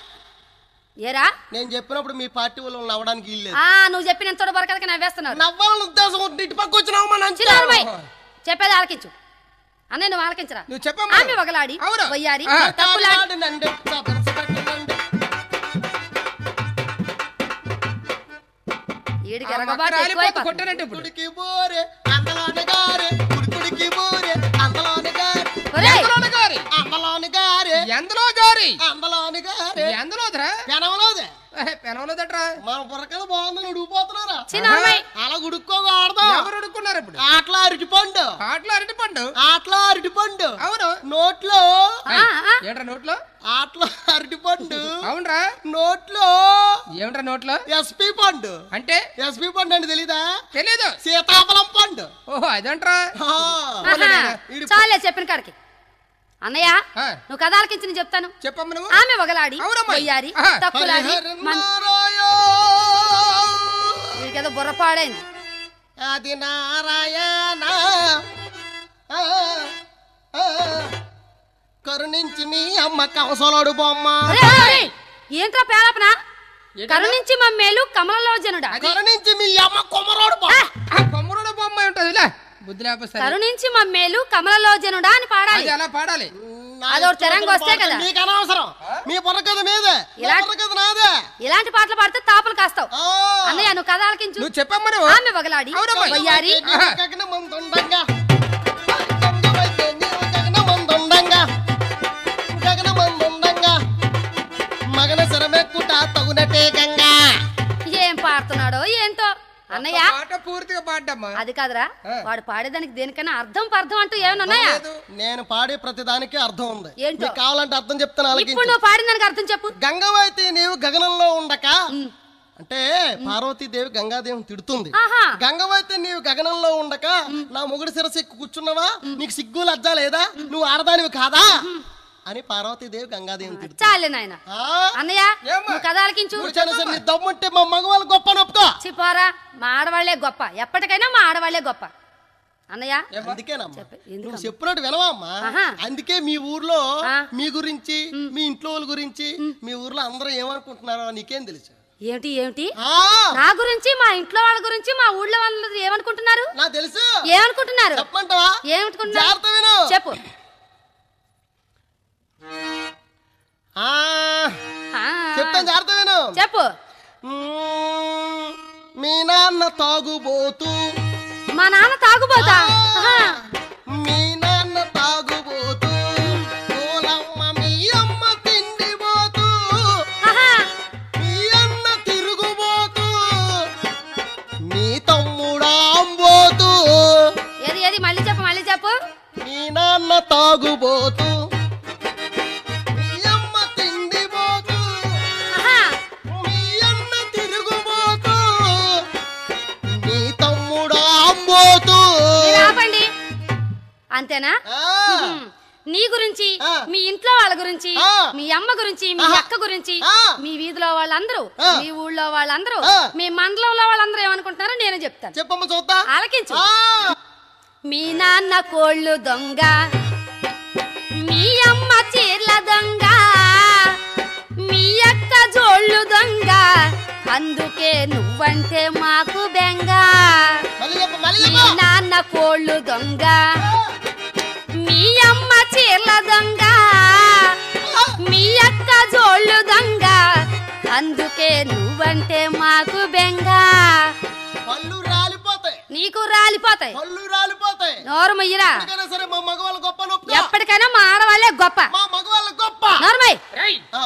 ఏరా నేను చెప్పినప్పుడు మీ పార్టీ వాళ్ళు నవ్వడానికి ఇల్లేదు ఆ నువ్వు చెప్పిన తోడు బరకలకి నవ్వేస్తున్నారు నవ్వాలని ఉద్దేశం ఉంటే ఇటు పక్క వచ్చినావు మన అంచనా. చిన్నారమై చెప్పేది ఆలకించు అన్నయ్య నువ్వు ఆలకించరా నువ్వు చెప్పమ్మా. ఆమె వగలాడి అవును. వయ్యారి ఆ. తక్కులాడి కాపాడినండి, సబరస పెట్టనండి. ఈడికి ఆ ఎరగబాటు మక్క రాలిపోతే ఎక్కువైపోతుంది. కొట్టానంటే ఇప్పుడు కుడికి బోరే అందలోని గారే కుడికుడికి బోరే అందలోని గారే ఒరేయ్, ఎందులోని గారి అందలోని గారే ఎందులో గారి అందలోని గారే ఎందులోదిరా పెనవలోదే పెనవలేదట్రా మన బుర్రకథ బాగుందని ఉడిగిపోతున్నారా చిన్నారమై అలా ఉడుక్కోకూడదు ఎవరు అడుక్కున్నారు ఇప్పుడు ఆటలో అరటి పండు ఆటలో అరటి పండు ఆటలో అరటి పండు అవును నోట్లో ఆ, ఆ, ఏంట్రా నోట్లో ఆటలో అరటి పండు అవునరా నోట్లో ఏమిట్రా నోట్లో ఎస్పి పండు అంటే ఎస్పి పండు అంటే తెలీదా తెలీదు సీతాఫలం పండు ఓహో అదంట్రా ఆ. ఆహా. ఈడి చాలే చెప్పిన కాడికి అన్నయ్య ఆ. నువ్వు కథ ఆలకించి నేను చెప్తాను చెప్పమ్మ నువ్వు ఆమె వగలాడి అవునమ్మా. వయ్యారి ఆహా. తక్కులాడి హరిహర మన్- నారాయణ. వీడికేదో బుర్రపాడైంది అది నారాయణ ఆ, ఆ, కరుణించి మీ అమ్మ కవసలోడు బొమ్మ ఒరేయ్, ఒరేయ్, ఏంట్రా పేలపన కరుణించి మమ్మేలు కమలలో జనుడా కరుణించి మీ అమ్మ కొమరోడు బొమ్మ ఆ కొమ్మరుడు బొమ్మ ఉంటుంది లే బుద్ధి లేకపోతే సరే. కరుణించి మమ్మేలు కమలలో జనుడా అని పాడాలి అది అలా పాడాలి నా అదొకటి తెరంగా వస్తే కదా. మీకు అనవసరం మీ బుర్రకథ మీదే నా ఇలా- బుర్రకథ నాదే ఇలాంటి పాటలు పాడితే తాపలు కాస్తావు ఆ. అన్నయ్య నువ్వు కథ ఆలకించు నువ్వు చెప్పమ్మ నువ్వు ఆమె వగలాడి అవునమ్మా. వయ్యారి నీవు గగన మందుండంగా. గంగవైతే నీవు గగన మందుండంగా. గగన మందుండంగా. మగన సిర పార్వతీ గంగా ఏం పాడుతున్నాడో ఏంటో అన్నయ్య ఒక్క పాట పూర్తిగా పాడ్డమ్మా అది కాదురా ఆ. వాడు పాడేదానికి దేనికైనా అర్థం పర్థం అంటూ ఏమైనా ఉన్నాయా లేదు. నేను పాడే ప్రతి దానికి అర్థం ఉంది ఏంటో? మీకు కావాలంటే అర్థం చెప్తాను ఇప్పుడు ఆలకించు నువ్వు పాడిన దానికి అర్థం చెప్పు గంగవైతే నీవు గగనంలో ఉండక అంటే పార్వతీదేవి గంగాదేవిని తిడుతుంది ఆహా గంగవైతే నీవు గగనంలో ఉండక నా మొగుడు శిరస్సు ఎక్కి కూర్చున్నావా నీకు సిగ్గు లజ్జా లేదా నువ్వు ఆడదానివి కాదా అని పార్వతీదేవి గంగాదేవిని తిడుతుంది చాలే నాయన ఆ? అన్నయ్య ఏమ్మా? నువ్వు కథ ఆలకించు కూర్చొని సరే నీ దమ్ముంటే మా మగవాళ్ళు గొప్ప నొప్పుకో చిపోరా మా ఆడవాళ్లే గొప్ప ఎప్పటికైనా మా ఆడవాళ్లే గొప్ప అన్నయ్య అందుకేనమ్మా చెప్పు, ఎందుకమ్మా? నువ్వు చెప్పినట్టు వినవా అమ్మా ఆహా. అందుకే మీ ఊర్లో ఆ. మీ గురించి మీ ఇంట్లో వాళ్ళ గురించి మీ ఊర్లో అందరూ ఏమనుకుంటున్నారో నీకేం తెలుసు ఏమిటి ఏమిటి ఆ, నా గురించి మా ఇంట్లో వాళ్ళ గురించి మా ఊళ్ళో వాళ్ళ ఏమనుకుంటున్నారు నాకు తెలుసు ఏమనుకుంటున్నారు చెప్పమంటావా ఏమనుకుంటున్నారు జాగ్రత్త విను చెప్పు ఆ, ఆ, చెప్తాను జాగ్రత్త విను చెప్పు మ్మ్, మీ నాన్న తాగుబోతూ మా నాన్న తాగుబోతా ఆహా. మీ నాన్న తాగుబోతూ ఓలమ్మ మీ అమ్మ తిండిపోతూ ఆహా. మీ అన్న తిరుగుబోతూ మీ తమ్ముడా అంబోతూ ఏది ఏది మళ్ళీ చెప్పు మళ్ళీ చెప్పు మీ నాన్న తాగుబోతూ మీ అమ్మ తిండిపోతూ ఆహా. మీ అన్న తిరుగుబోతూ మీ తమ్ముడా అంబోతూ మీరు ఆపండి అంతేనా ఆ, హ్మ్. నీ గురించి ఆ. మీ ఇంట్లో వాళ్ళ గురించి ఆ. మీ అమ్మ గురించి మీ ఆహా. అక్క గురించి ఆ. మీ వీధిలో వాళ్ళందరూ ఆ. మీ ఊళ్ళో వాళ్ళందరూ ఆ. మీ మండలంలో వాళ్ళందరూ ఏమనుకుంటున్నారో నేను చెప్తాను చెప్పమ్మ చూద్దా ఆలకించు ఆ, మీ నాన్న కోళ్ళు దొంగ మీ అమ్మ చీర్ల దొంగ మీ అక్క జోళ్ళు దొంగ అందుకే నువ్వంటే మాకు బెంగ మళ్ళీ చెప్పు మళ్ళీ మీ చెప్పు నాన్న కోళ్ళు దొంగ మీ అమ్మ చీర్ల దొంగ మీ అక్క జోళ్ళు దొంగ అందుకే నువ్వంటే మాకు బెంగ పళ్ళు రాలిపోతాయి నీకు రాలిపోతాయి పళ్ళు రాలిపోతాయి నోరు మొయ్యరా ఎప్పటికైనా సరే మా మగవాళ్ళ గొప్ప నొప్పి ఎప్పటికైనా మా ఆడవాళ్ళే గొప్ప మా మగవాళ్ళ గొప్ప నోర్మై రేయ్ ఆ,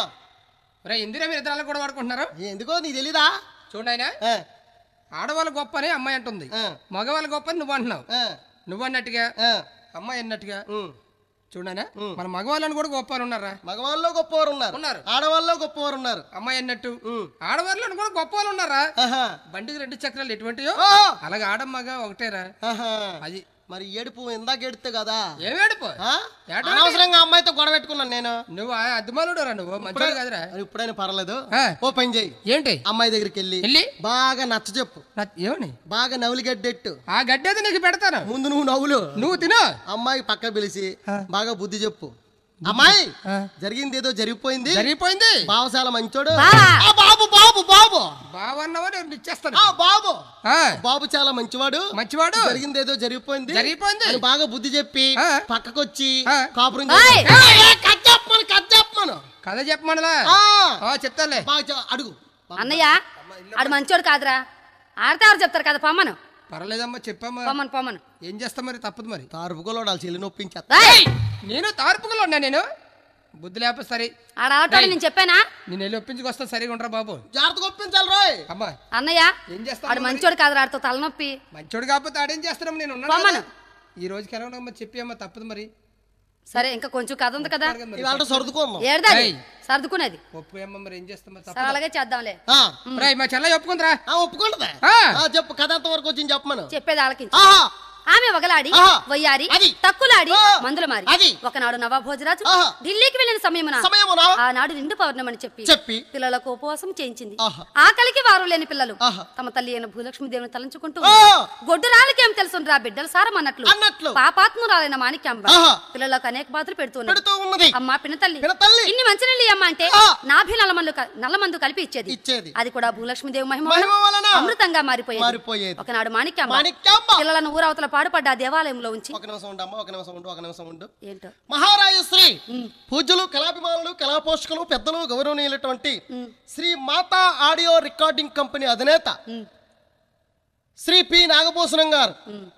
రే ఇందిరా మీరు ఇద్దరు కూడా వాడుకుంటున్నారు ఎందుకో నీకు తెలీదా చూడండి ఆయన ఆ, ఆడవాళ్ళ గొప్ప అని అమ్మాయి అంటుంది ఆ, మగవాళ్ళ గొప్ప అని నువ్వు అంటున్నావు ఆ, నువ్వు అన్నట్టుగా ఆ, అమ్మాయి అన్నట్టుగా ఉమ్. చూడనా ఉమ్. మన మగవాళ్ళని కూడా గొప్ప అని ఉన్నారా మగవాళ్ళలో గొప్పవారు ఉన్నారు ఉన్నారు. ఆడవాళ్ళలో గొప్పవారు ఉన్నారు అమ్మాయి అన్నట్టు ఉమ్. ఆడవాళ్ళని కూడా గొప్ప వాళ్ళు ఉన్నారా ఆహా. బండికి రెండు చక్రాలు ఎటువంటియో ఓ, అలాగే ఆడమ్మగా ఒకటేరా ఆహా. అది మరి ఏడుపు ఇందాక ఏడితే కదా ఏమేడుపు ఆ? ఏడవడం అనవసరంగా అమ్మాయితో గొడవ పెట్టుకున్నాను నేను నువ్వు అద్దుమాలుడురా నువ్వు మంచోడు కాదురా మరి ఇప్పుడైనా పర్లేదు ఆ. ఓ పని చెయ్యి ఏంటి అమ్మాయి దగ్గరికి వెళ్ళి వెళ్ళి బాగా నచ్చ చెప్పు నా- ఏమని బాగా నవ్వులిగడ్డెట్టు ఆ గడ్డి అయితే నీకు పెడతాను ముందు నువ్వు నవ్వులు నువ్వు తిను అమ్మాయి పక్క పిలిచి ఆ. బాగా బుద్ధి చెప్పు అమ్మాయి ఆ. జరిగింది ఏదో జరిగిపోయింది జరిగిపోయింది బావశాల మంచోడు బావా. ఆ, బాబు బాబు బాబు బావన్నావా నేను ఇచ్చేస్తాను ఆ బాబు ఆ, బాబు చాలా మంచివాడు మంచివాడు జరిగింది ఏదో జరిగిపోయింది జరిగిపోయింది. అని బాగా బుద్ధి చెప్పి ఆ. పక్కకొచ్చి ఆ. కాపురం ఓయ్. చేసి- ఏ, ఏ, కథ చెప్పమను కథ చెప్పమను కథ చెప్పమనలా ఆ. ఆ, చెప్తాలే బాగా చె- అడుగు అన్నయ్య ఆడు మంచోడు కాదురా ఆడితే ఎవరు చెప్తారు కదా పొమ్మను పర్లేదమ్మా చెప్పమ్మా పొమ్మను పొమ్మను ఏం చేస్తా మరి తప్పదు మరి తారుపుకోలో వాళ్ళ చెల్లి నొప్పించేస్తా ఏయ్! నేను తార్పుకలో ఉన్నా నేను బుద్ధి లేకపోతే సరే ఆడ ఆటోడు నేను చెప్పానా నేను వెళ్ళి ఒప్పించుకొస్తా సరిగా ఉండరా బాబు జాగ్రత్తగా ఒప్పించాలి రోయ్ అమ్మా అన్నయ్య ఏం ఆడు చేస్తా మంచోడు కాదురా ఆడితో తలనొప్పి మంచోడు కాకపోతే ఆడేం చేస్తాం నేను ఉన్నాను పొమ్మను. కదా. ఈ రోజుకి ఎలా ఉండమ్మా చెప్పి అమ్మా తప్పదు మరి సరే ఇంకా కొంచెం కథ ఉంది కదా మరి. ఇవాళ సర్దుకుందాం ఏడదాది ఏయ్. సర్దుకునేది ఒప్పు అమ్మ మరి ఏం చేస్తాం మరి సరే తప్పదు అలాగే చేద్దాంలే ఆ, రేయ్, మా చెల్ల ఒప్పుకుందిరా ఆ, ఒప్పుకుంటదా ఆ. ఆ, చెప్పు కథ ఎంత వరకు వచ్చింది చెప్పమను చెప్పేది ఆలకించు ఆహా ఆమె వగలాడి ఆహా. వయ్యారి అది. తక్కులాడి ఆ. మందులు మారి అది. ఒకనాడు నవాభోజరాజు ఆహా. ఢిల్లీకి వెళ్ళిన సమయమున సమయమునా ఆనాడు నిండు పౌర్ణమని చెప్పి చెప్పి పిల్లలకు ఉపవాసం చేయించింది ఆహా. ఆకలికి వారు లేని పిల్లలు ఆహా. తమ తల్లి అయిన భూలక్ష్మి దేవుని తలంచుకుంటూ ఆ. గొడ్డు రాళ్ళకేం తెలుసుండ్రా బిడ్డలు సారం అన్నట్లు అన్నట్లు. పాపాత్మురాలైన మాణిక్యాంబ ఆహా. పిల్లలకు అనేక బాధలు పెడుతున్నది పెడుతూ ఉన్నది అమ్మా పినతల్లి పినతల్లి. ఇన్ని మంచినీళ్ళు అమ్మ అంటే ఆ. నాభి నల్లమందు క- నల్లమందు కలిపి ఇచ్చేది ఇచ్చేది. అది కూడా భూలక్ష్మీదేవి మహిమ మహిమ వలన వలన అమృతంగా మారిపోయేది మారిపోయేది. ఒకనాడు మాణిక్యాంబ మాణిక్యాంబ పిల్లలను ఊరవతల పాడుపడ్డ ఆ దేవాలయంలో ఉంచి ఒక నిమిషం ఉండమ్మా ఒక నిమిషం ఉండు ఒక నిమిషం ఉండు ఏంటో మహారాజశ్రీ పూజ్యులు కళాభిమానులు కళా పోషకులు పెద్దలు గౌరవనీయులటువంటి Shri Mata audio recording company అధినేత శ్రీ పి నాగభూషణం గారు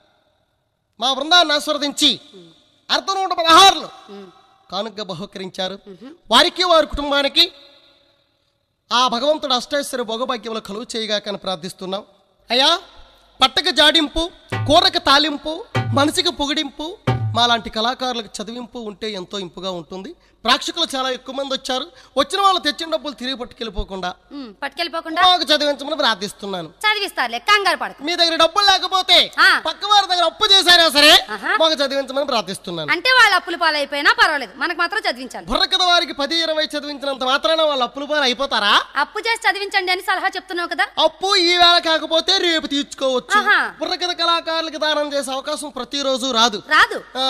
మా బృందాన్ని ఆస్వాదించి అర్ధ నూట పదహారులు కానుక బహుకరించారు వారికి వారి కుటుంబానికి ఆ భగవంతుడు అష్టైశ్వర్య భోగభాగ్యములు కలుగు చేయగాకని ప్రార్థిస్తున్నాం అయ్యా పట్టక జాడింపు కూరక తాలింపు మనసుకి పొగిడింపు మాలాంటి కళాకారులకు చదివింపు ఉంటే ఎంతో ఇంపుగా ఉంటుంది ప్రేక్షకులు చాలా ఎక్కువ మంది వచ్చారు వచ్చిన వాళ్ళు తెచ్చిన డబ్బులు తిరిగి పట్టుకెళ్ళిపోకుండా ఉమ్, పట్టుకెళ్ళిపోకుండా మాకు చదివించమని ప్రార్థిస్తున్నాను చదివిస్తారులే కంగారు పడకు మీ దగ్గర డబ్బులు లేకపోతే ఆ. పక్క వారి దగ్గర అప్పు చేశారా సరే ఆహా. మాకు చదివించమని ప్రార్థిస్తున్నాను అంటే వాళ్ళ అప్పుల పాలైపోయినా పర్వాలేదు మనకు మాత్రం చదివించాలి బుర్రకథ వారికి పది ఇరవై చదివించినంత మాత్రాన వాళ్ళు అప్పులు పాలు అయిపోతారా అప్పు చేసి చదివించండి అని సలహా చెప్తున్నావు కదా అప్పు ఈ వేళ కాకపోతే రేపు తీర్చుకోవచ్చు ఆహా. బుర్రకథ కళాకారులకు దానం చేసే అవకాశం ప్రతిరోజు రాదు రాదు ఆ,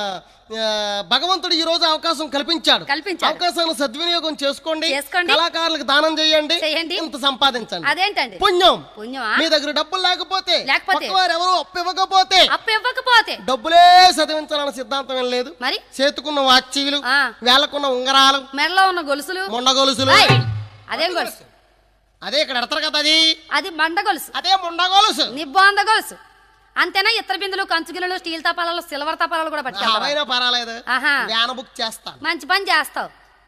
ఆ, భగవంతుడు ఈ రోజు అవకాశం కల్పించాడు కల్పించాడు. అవకాశాన్ని సద్వినియోగం చేసుకోండి చేసుకోండి. కళాకారులకు దానం చేయండి చేయండి. ఇంత సంపాదించండి అదేంటండి పుణ్యం పుణ్యమా మీ దగ్గర డబ్బులు లేకపోతే లేకపోతే? పక్కవారు ఎవరు అప్పు ఇవ్వకపోతే అప్పు ఇవ్వకపోతే డబ్బులే చదివించాలన్న సిద్ధాంతం ఏం లేదు మరి చేతుకున్న వాచీలు ఆ. వేలకున్న ఉంగరాలు మెడలో ఉన్న గొలుసులు మొండ గొలుసులు ఏయ్, అదేం గొలుసు అదే ఇక్కడ ఎడతారు కదా అది అది మండ గొలుసు అదే మొండ గొలుసు నిబ్బాంద గొలుసు అంతేనా ఇతర బిందులు కంచు గిన్నెలు స్టీల్ తపాలాలు సిల్వర్ తపాలాలు కూడా పట్టుకెళ్తావా అవైనా పర్వాలేదు ఆహా. వ్యాన్ బుక్ చేస్తాను మంచి పని చేస్తావు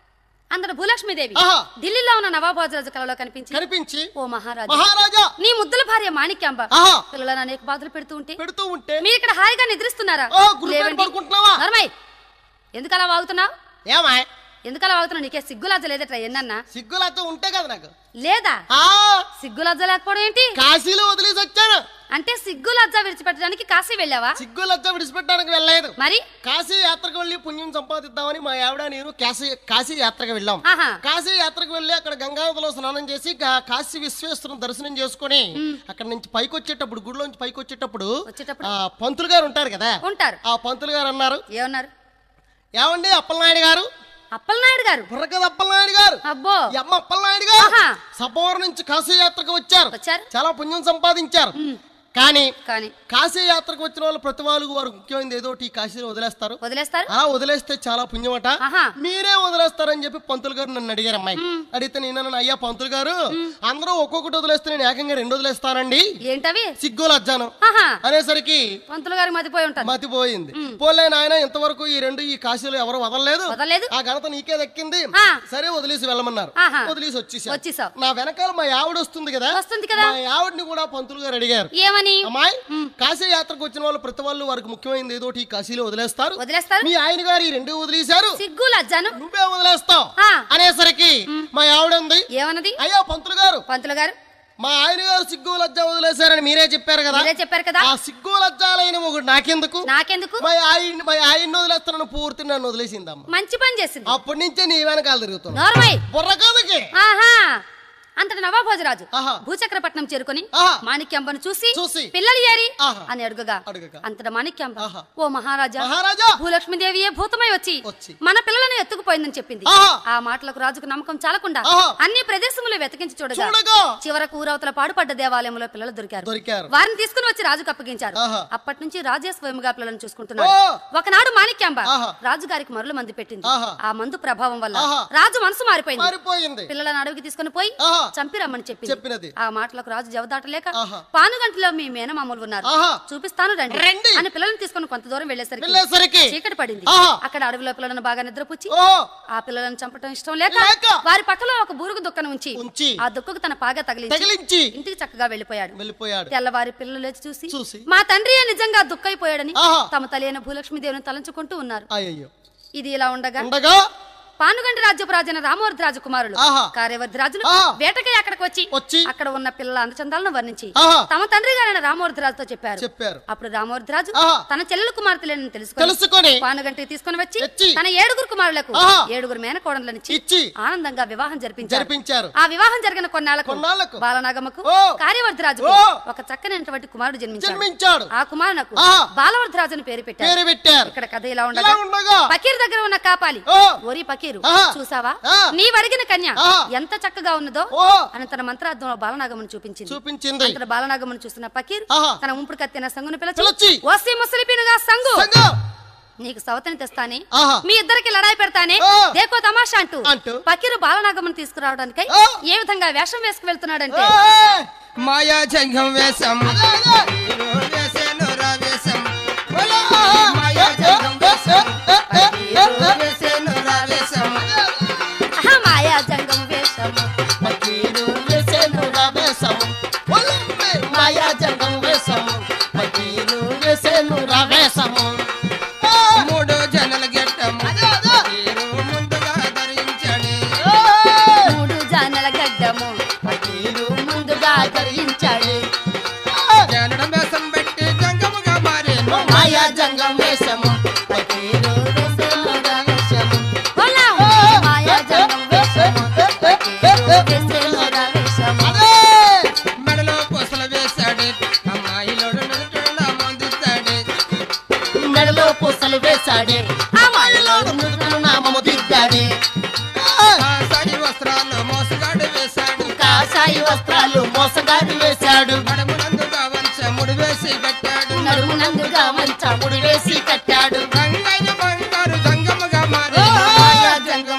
అందరు భూలక్ష్మీదేవి ఆహా. ఢిల్లీలో ఉన్న నవాబోజరాజు కళలో కనిపించి కనిపించి ఓ మహారాజా మహారాజా నీ ముద్దుల భార్య మాణిక్యాంబ ఆహా పిల్లలను అనేక బాధలు పెడుతూ ఉంటే పెడుతూ ఉంటే మీరు ఇక్కడ హాయిగా నిద్రిస్తున్నారా ఓ, గురువు గారు లేవండి. పడుకుంటున్నావా? నర్మయ్ ఎందుకు అలా వాగుతున్నావు ఏమా ఎందుకు అలా వాగుతున్నావు నీకే సిగ్గులజ్జ లేదట్రా ఎన్నన్నా సిగ్గులతో ఉంటే కదా నాకు లేదా ఆ సిగ్గులజ్జ లేకపోవడం ఏంటి కాశీలో వదిలేసి వచ్చాను అంటే సిగ్గులజ్జ విడిచిపెట్టడానికి కాశీ వెళ్ళావా సిగ్గులతో విడిచిపెట్టడానికి వెళ్ళలేదు మరి కాశీ యాత్రకు వెళ్ళి పుణ్యం సంపాదిద్దామని మా ఆవిడ నేను కాశీ కాశీ యాత్రకు వెళ్ళాం ఆహా కాశీ యాత్రకు వెళ్ళి అక్కడ గంగానదిలో స్నానం చేసి గా- కాశీ విశ్వేశ్వరం దర్శనం చేసుకొని అక్కడ నుంచి పైకి వచ్చేటప్పుడు గుడిలోంచి పైకి వచ్చేటప్పుడు వచ్చేటప్పుడు ఆ పంతులు గారు ఉంటారు కదా ఉంటారు ఆ పంతులు గారు అన్నారు ఏమన్నారు ఏమండి అప్పలనాయుడు గారు అప్పలనాయుడు గారు బుర్రకథ అప్పలనాయుడు గారు అబ్బో ఈ అమ్మ అప్పలనాయుడు గారు ఆహా. సబ్బోర్ నుంచి కాశీ యాత్రకు వచ్చారు వచ్చారు చాలా పుణ్యం సంపాదించారు కానీ కానీ కాశీ యాత్రకు వచ్చిన వాళ్ళు ప్రతి వాళ్ళు వారు ముఖ్యమైనది ఏదో ఒకటి ఈ కాశీలో వదిలేస్తారు వదిలేస్తారు అలా వదిలేస్తే చాలా పుణ్యమట ఆహా మీరే వదిలేస్తారని చెప్పి పంతులు గారు నన్ను అడిగారు అమ్మాయి అడిగితే నేను అన్నాను, అయ్యా పంతులు గారు అందరూ ఒక్కొక్కటి వదిలేస్తే నేను ఏకంగా రెండు వదిలేస్తానండి ఏంటవి సిగ్గు లజ్జాను ఆహా అనేసరికి పంతులు గారికి మతిపోయి ఉంటారు మతిపోయింది పోలే నాయన ఇంతవరకు ఈ రెండు ఈ కాశీలో ఎవరు వదలలేదు వదలలేదు ఆ ఘనత నీకే దక్కింది ఆ. సరే వదిలేసి వెళ్ళమన్నారు ఆహా. వదిలేసి వచ్చేసా వచ్చేసావు నా వెనకాల మా ఆవిడ వస్తుంది కదా వస్తుంది కదా మా ఆవిడని కూడా పంతులు గారు అడిగారు ఏమని అమ్మాయి కాశీ యాత్రకు వచ్చిన వాళ్ళు ప్రతి వాళ్ళు వారికి ముఖ్యమైనది ఏదో ఒకటి ఈ కాశీలో వదిలేస్తారు వదిలేస్తారు మీ ఆయన గారు ఈ రెండు వదిలేశారు సిగ్గు లజ్జాను నువ్వే వదిలేస్తావు ఆ. అనేసరికి మా ఆవిడ ఉంది ఏమన్నది అయ్యా పంతులు గారు పంతులు గారు మా ఆయన గారు సిగ్గు లజ్జ వదిలేశారని మీరే చెప్పారు కదా మీరే చెప్పారు కదా ఆ సిగ్గు లజ్జాలైన ఒకటి నాకెందుకు నాకెందుకు మా ఆయన మా ఆయన్ని వదిలేస్తానని పూర్తి నన్ను వదిలేసిందమ్మ మంచి పని చేసింది అప్పటి నుంచే నీ వెనకాల తిరుగుతున్నా నోర్మయ్ బుర్ర కథకి ఆహా అంతటి నవాభోజరాజు ఆహా. భూచక్రపట్నం చేరుకుని ఆహా. మాణిక్యాంబను చూసి చూసి. పిల్లలు ఏరి ఆహా. అని అడుగగా అడుగగా. అంతట మాణిక్యాంబ ఆహా. ఓ మహారాజా మహారాజా భూలక్ష్మీదేవియే భూతమై వచ్చి వచ్చి. మన పిల్లలను ఎత్తుకుపోయిందని చెప్పింది ఆహా. ఆ మాటలకు రాజుకు నమ్మకం చాలకుండా ఆహా. అన్ని ప్రదేశములు వెతికించి చూడగా చూడగా చివరకు ఊరవతల పాడుపడ్డ దేవాలయంలో పిల్లలు దొరికారు దొరికారు వారిని తీసుకుని వచ్చి రాజుకు అప్పగించారు ఆహా. అప్పటి నుంచి రాజే స్వయంగా పిల్లలను చూసుకుంటున్నాడు ఓ. ఒకనాడు మాణిక్యాంబ ఆహా. రాజుగారికి మరుల మంది పెట్టింది ఆహా. ఆ మందు ప్రభావం వల్ల ఆహా. రాజు మనసు మారిపోయింది మారిపోయింది పిల్లలను అడవికి తీసుకుని పోయి ఆహా. చంపి రమ్మని చెప్పింది చెప్పినది ఆ మాటలకు రాజు జవదాటలేక ఆహా. పానుగంటిలో మీ మేనమామూలు ఉన్నారు ఆహా చూపిస్తాను రండి రండి. అని పిల్లల్ని తీసుకుని కొంత దూరం వెళ్ళేసరికి వెళ్ళేసరికి చీకటి పడింది ఆహా. అక్కడ అడవిలో పిల్లలను బాగా నిద్రపుచ్చి ఓ ఆ పిల్లలను చంపటం ఇష్టం లేక లేక. వారి పక్కలో ఒక బూరుగు దుక్కను ఉంచి ఉంచి ఆ దుక్కకు తన పాగా తగిలించి తగిలించి ఇంటికి చక్కగా వెళ్ళిపోయాడు వెళ్ళిపోయాడు తెల్లవారి పిల్లలు లేచి చూసి చూసి. మా తండ్రి నిజంగా దుక్కైపోయాడని ఆహా. తమ తల్లి అయిన భూలక్ష్మీదేవిని తలంచుకుంటూ ఉన్నారు అయ్యో ఇది ఇలా ఉండగా ఉండగా పానుగంటి రాజ్యపు రాజైన రామవర్ధి రాజు కుమారులు ఆహా. కార్యవర్ధి రాజులు ఆహా. వేటకై అక్కడికి వచ్చి వచ్చి అక్కడ ఉన్న పిల్లల అందచందాలను వర్ణించి ఆహా. తమ తండ్రి గారైన రామవర్ధి రాజుతో చెప్పారు చెప్పారు అప్పుడు రామవర్ధి రాజు ఆహా. తన చెల్లెలు కుమార్తెలను తెలుసుకొని తెలుసుకొని పానుగంటికి తీసుకుని వచ్చి తెచ్చి తన ఏడుగురు కుమారులకు ఆహా. ఏడుగురు మేనకోడలనిచ్చి ఇచ్చి ఆనందంగా వివాహం జరిపించారు జరిపించారు ఆ వివాహం జరిగిన కొన్నాళ్లకు కొన్నాళ్లకు బాలనాగమ్మకు ఓ. కార్యవర్ధి రాజుకు ఓ. ఒక చక్కనైనటువంటి కుమారుడు జన్మించాడు జన్మించాడు ఆ కుమారునకు ఆహా. బాలవర్ధి రాజు అని పేరు పెట్టారు పేరు పెట్టారు ఇక్కడ కథ ఇలా ఇలా ఉండగా ఉండగా పకీర్ దగ్గర ఉన్న కాపాలి ఓ ఓరి పకీరు ఆహా. చూసావా ఆ. నీవు అడిగిన కన్య ఆహా. ఎంత చక్కగా ఉన్నదో ఓ అని తన మంత్రార్థంలో బాలనాగమ్మను చూపించింది చూపించింది అంతట బాలనాగమ్మను చూసిన పకీర్ ఆహా. తన ఉంపుడు కత్తిన సంగును పిలిచి, పిలిచి ఓసి ముసలిపినుగా సంగు సంగం నీకు సవతని తెస్తానే ఆహా మీ ఇద్దరికి లడాయి పెడతానే ఆ. దేకో తమాషా అంటూ అంటూ. పకీరు బాలనాగమ్మను తీసుకురావడానికై ఆ. ఏ విధంగా వేషం వేసుకు వెళ్తున్నాడంటే ఏయ్! మాయా జంఘం వేషం అదే, అదే. వేసేను రా వేషం ఒలా! మాయా జంఘం వేషం వేసేను రా వేషం ఆహా, మాయా జంగం వేషము పకీరు జంగం వేషము పకీరు వేషమురా వేషము బోలా మాయా జంగం వేషము వేసేనురా వేషము అదే మెడలో పూసలు వేశాడు అమ్మాయిలోడు నుదుటిన మందిస్తాడు మెడలో పూసలు వేశాడే ఆ మాయలోడు నుదుటిన నామము దిద్దాడే ఆ, కాసాయి వస్త్రాలు మోసగాడు వేశాడు కాషాయి వస్త్రాలు మోసగాడు వేశాడు నడుమునందు కావంచ ముడి వేసి పెట్టాడు నడుమునందుగా మంచ ముడి వేసి కట్టాడు రంగైన బంగారు జంగముగా మారి మాయా జంగం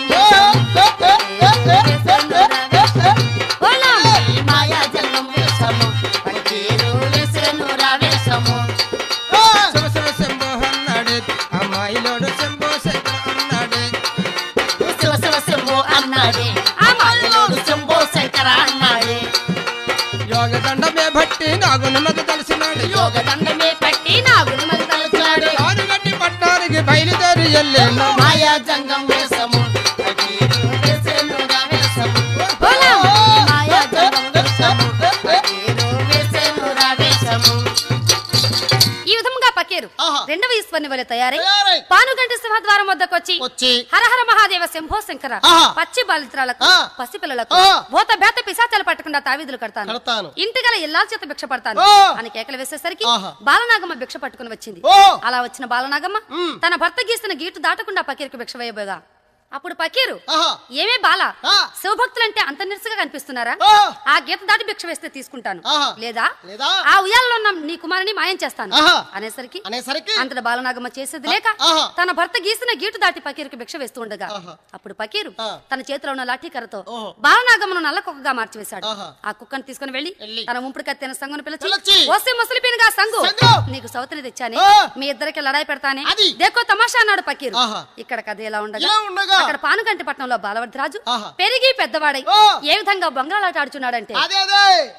వేసేనురా వేషము బోలా మాయా జంగం వేషము పకీరు వేసేనురా వేషము శివ శివ శంభో అన్నాడు అమ్మాయిలోడు శంభో శంకర అన్నాడు శివ శివ శంభో అన్నాడే ఆ మాయలోడు శంభో శంకర అన్నాడే యోగ దండమే బట్టి నాగున్నది తెలిసినాడు యోగ దండమే పట్టి నాగుని మరి తలచాడు ఆరుగడ్డి పట్టానికి బయలుదేరి వెళ్ళాను మాయా జంగం వేషము పకీరు వేసేనురా వేషము బోలా మాయా జంగం వేషము పకీరు వేసేనురా వేషము ఈ విధముగా పకీరు ఆహా. రెండవ ఈశ్వరుని వలె తయారై తయారై పానుగంటి సింహద్వారం వద్దకు వచ్చి వచ్చి హరహర మహాదేవ శంభో శంకర ఆహా. పచ్చి బాలిత్రాలకు ఆ. పసిపిల్లలకు ఆ. భూత భేత పిశాచాలు పట్టకుండా తావీదులు కడతాను కడతాను. ఇంటిగల ఇల్లాల చేత భిక్ష పడతాను ఓ. అని కేకలు వేసేసరికి ఆహా. బాలనాగమ్మ భిక్ష పట్టుకుని వచ్చింది ఓ. అలా వచ్చిన బాలనాగమ్మ తన భర్త గీసిన గీటు దాటకుండా పకీరుకు భిక్ష వేయబోగా అప్పుడు పకీరు ఆహా ఏమే బాల ఆ. శివభక్తులంటే అంత నిరసగా కనిపిస్తున్నారా ఆ. ఆ గీత దాటి భిక్ష వేస్తే తీసుకుంటాను ఆహా. లేదా లేదా? ఆ ఉయ్యాలలో ఉన్న నీ కుమారుని మాయం చేస్తాను ఆహా. అనేసరికి అనేసరికి అంతట బాలనాగమ్మ చేసేది లేక ఆహా. తన భర్త గీసిన గీటు దాటి పకీరుకి భిక్ష వేస్తూ ఉండగా ఆహా. అప్పుడు పకీరు ఆ. తన చేతిలో ఉన్న లాఠీ కర్రతో ఓహో. బాలనాగమ్మను నల్ల కుక్కగా మార్చివేశాడు ఆహా. ఆ కుక్కను తీసుకుని వెళ్లి వెళ్ళి. తన ఉంపుడు కత్తిన సంగును పిలిచి, పిలిచి వస్తే ముసలిపినగా సంగు సంగు. నీకు సౌతని తెచ్చానే ఆ. మీ ఇద్దరికి లడాయి పెడతానే అది. దేకో తమాషా అన్నాడు పకీరు ఆహా. ఇక్కడ కథ ఎలా ఉండగా ఇలా ఉండగా అక్కడ పానుగంటి పట్నంలో బాలవర్ధరాజు ఆహా. పెరిగి పెద్దవాడై ఓ. ఏ విధంగా బొంగళాట ఆడుచున్నాడంటే అదే అదే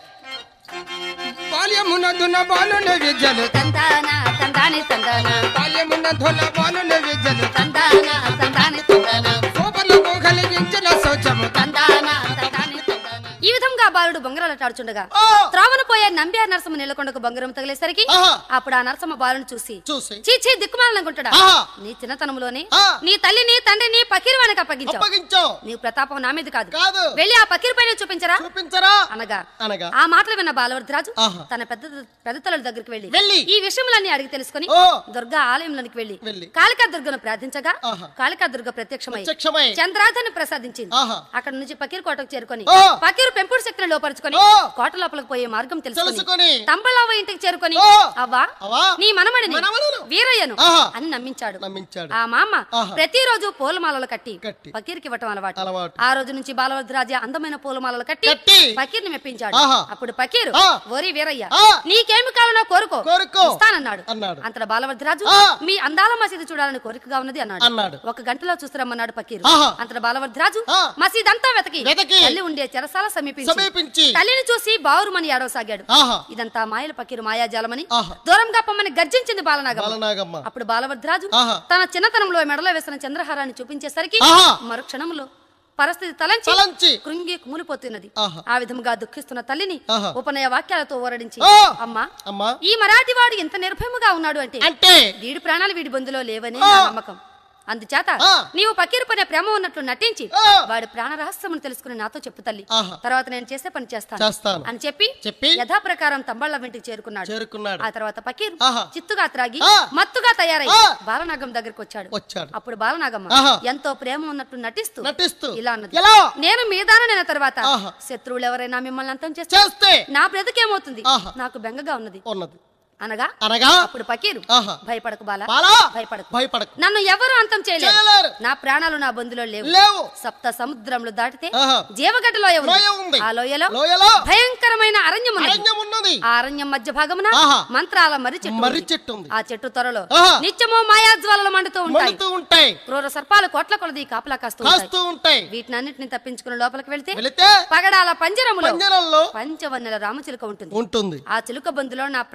బాల్యమునందున బాలుని విద్యలు తందాన తందాని తందాన బాల్యమునందున బాలుని విద్యలు తందాన తందాని తందాన సూపర్లకు కలిగించిన శౌచము తందాన తందాని తందాన. ఈ విధంగా బాలుడు బొంగరాలటాడుచుండగా ఆ. త్రోవన పోయే నంబ్యార్ నరసమ్మ నీలకొండకు బొంగరం తగిలేసరికి ఆహా. అప్పుడు ఆ నరసమ్మ బాలుని చూసి చూసి చీచీ దిక్కుమాలనుకుంటాడా ఆహా. నీ చిన్నతనంలోనే ఆ. నీ తల్లిని తండ్రిని పకీర్వానికి అప్పగించావు అప్పగించావు నీ ప్రతాపం నా మీద కాదు కాదు. వెళ్ళి ఆ పకీర్ పైన చూపించరా చూపించరా అనగా అనగా ఆ మాటలు విన్న బాలవర్ధరాజు ఆహా. తన పెద్ద పెద్ద తల్లుల దగ్గరికి వెళ్ళి వెళ్ళి. ఈ విషయములన్నీ అడిగి తెలుసుకుని ఓ. దుర్గా ఆలయంలోనికి వెళ్ళి వెళ్ళి. కాళికా దుర్గను ప్రార్థించగా ఆహా. కాళికా దుర్గ ప్రత్యక్షమై ప్రత్యక్షమై చంద్రాధని ప్రసాదించింది ఆహా. అక్కడ నుంచి పకీర్ కోటకు చేరుకొని ఓ. పకీరు పెంపుడు శక్తిని లోపరుచుకొని ఓ. కోట లోపలికి పోయే మార్గం తెలుసుకొని తెలుసుకొని తంబళావ ఇంటికి చేరుకొని ఓ. అవ్వా అవ్వా. నీ మనమడిని మనవడును. వీరయ్యను ఆహా. అని నమ్మించాడు నమ్మించాడు ఆ మామ ఆహా. ప్రతిరోజు పూలమాలలు కట్టి కట్టి. పకీర్కి ఇవ్వటం అలవాటు అలవాటు. ఆ రోజు నుంచి బాలవర్ధరాజు అందమైన పూలమాలలు కట్టి కట్టి. పకీర్ని మెప్పించాడు ఆహా. అప్పుడు పకీరు ఆ. ఓరి వీరయ్య ఆ. నీకేమి కావాలో కోరుకో కోరుకో. ఇస్తానన్నాడు అన్నాడు. అంతట బాలవర్ధరాజు ఆ. మీ అందాల మసీదు చూడాలని కోరికగా ఉన్నది అన్నాడు అన్నాడు. ఒక గంటలో చూస్తారమ్మన్నాడు పకీరు ఆహా. అంతట బాలవర్ధరాజు ఆ. మసీద్ అంతా వెతకి వెతకి. తల్లి ఉండే చెరసాల సమీపించి సమీపించి. తల్లిని చూసి బావురుమని ఏడవసాగాడు ఆహా ఇదంతా మాయల పకీరు మాయాజాలమని ఆహా. దూరంగా పొమ్మని గర్జించింది బాలనాగమ్మ బాలనాగమ్మ అప్పుడు బాలవర్ధరాజు ఆహా. తన చిన్నతనంలో మెడలో వేసిన చంద్రహారాన్ని చూపించేసరికి ఆహా. మరుక్షణంలో పరిస్థితి తలంచి తలంచి. కృంగి కుమిలిపోతున్నది ఆహా. ఆ విధముగా దుఃఖిస్తున్న తల్లిని ఆహా. ఉపనయ వాక్యాలతో ఓరడించి ఆ. అమ్మా అమ్మా ఈ మరాఠీ వాడు ఎంత నిర్భయముగా ఉన్నాడు అంటే అంటే వీడి ప్రాణాలు వీడి బొందులో లేవని ఆ. నా నమ్మకం అందుచేత ఆ. నీవు పకీరు పనే ప్రేమ ఉన్నట్లు నటించి ఆ. వాడి ప్రాణ రహస్యమును తెలుసుకుని నాతో చెప్పు తల్లి ఆహా. తర్వాత నేను చేసే పని చేస్తాను చేస్తాను. అని చెప్పి చెప్పి యథాప్రకారం తంబాళ్ళ వెంటికి చేరుకున్నాడు చేరుకున్నాడు ఆ తర్వాత పకీరు ఆహా. చిత్తుగా త్రాగి ఆ. మత్తుగా తయారై ఆ. బాలనాగం దగ్గరికి వచ్చాడు వచ్చాడు అప్పుడు బాలనాగమ్మ ఆహా. ఎంతో ప్రేమ ఉన్నట్టు నటిస్తూ నటిస్తూ ఇలా అన్నది ఎలా నేను మీదానైన తర్వాత ఆహా. శత్రువులు ఎవరైనా మిమ్మల్ని అంతం చేస్తే చేస్తే నా బ్రతుకేమవుతుంది ఆహా. నాకు బెంగగా ఉన్నది ఉన్నది అనగా అనగా అప్పుడు పకీరు ఆహా. భయపడకు బాల బాలా భయపడకు భయపడకు నన్ను ఎవరు అంతం చేయలేరు చేయలేరు. నా ప్రాణాలు నా బంధులో లేవు లేవు సప్త సముద్రములు దాటితే ఆహా. జీవగడ్డ లోయ లోయ ఉంది ఉంది. ఆ లోయలో లోయలో భయంకరమైన అరణ్యం ఉన్నది అరణ్యం ఉన్నది ఆ అరణ్యం మధ్య భాగమున ఆహా. మంత్రాల మర్రి చెట్టు మర్రి ఉంది. చెట్టు ఉంది ఆ చెట్టు త్వరలో ఆహా. నిత్యము మాయాజ్వాలలు మండుతూ ఉంటాయి మండుతూ ఉంటాయి క్రూర సర్పాలు కోట్ల కొలది కాపలా కాస్తూ ఉంటాయి కాస్తూ ఉంటాయి వీటినన్నిటిని తప్పించుకుని లోపలికి వెళ్తే వెళితే పగడాల పంజరములో పంజరంలో పంచవన్నెల రామచిలుక ఉంటుంది ఉంటుంది ఆ చిలుక బందులో నా ప్రాణాలున్నాయి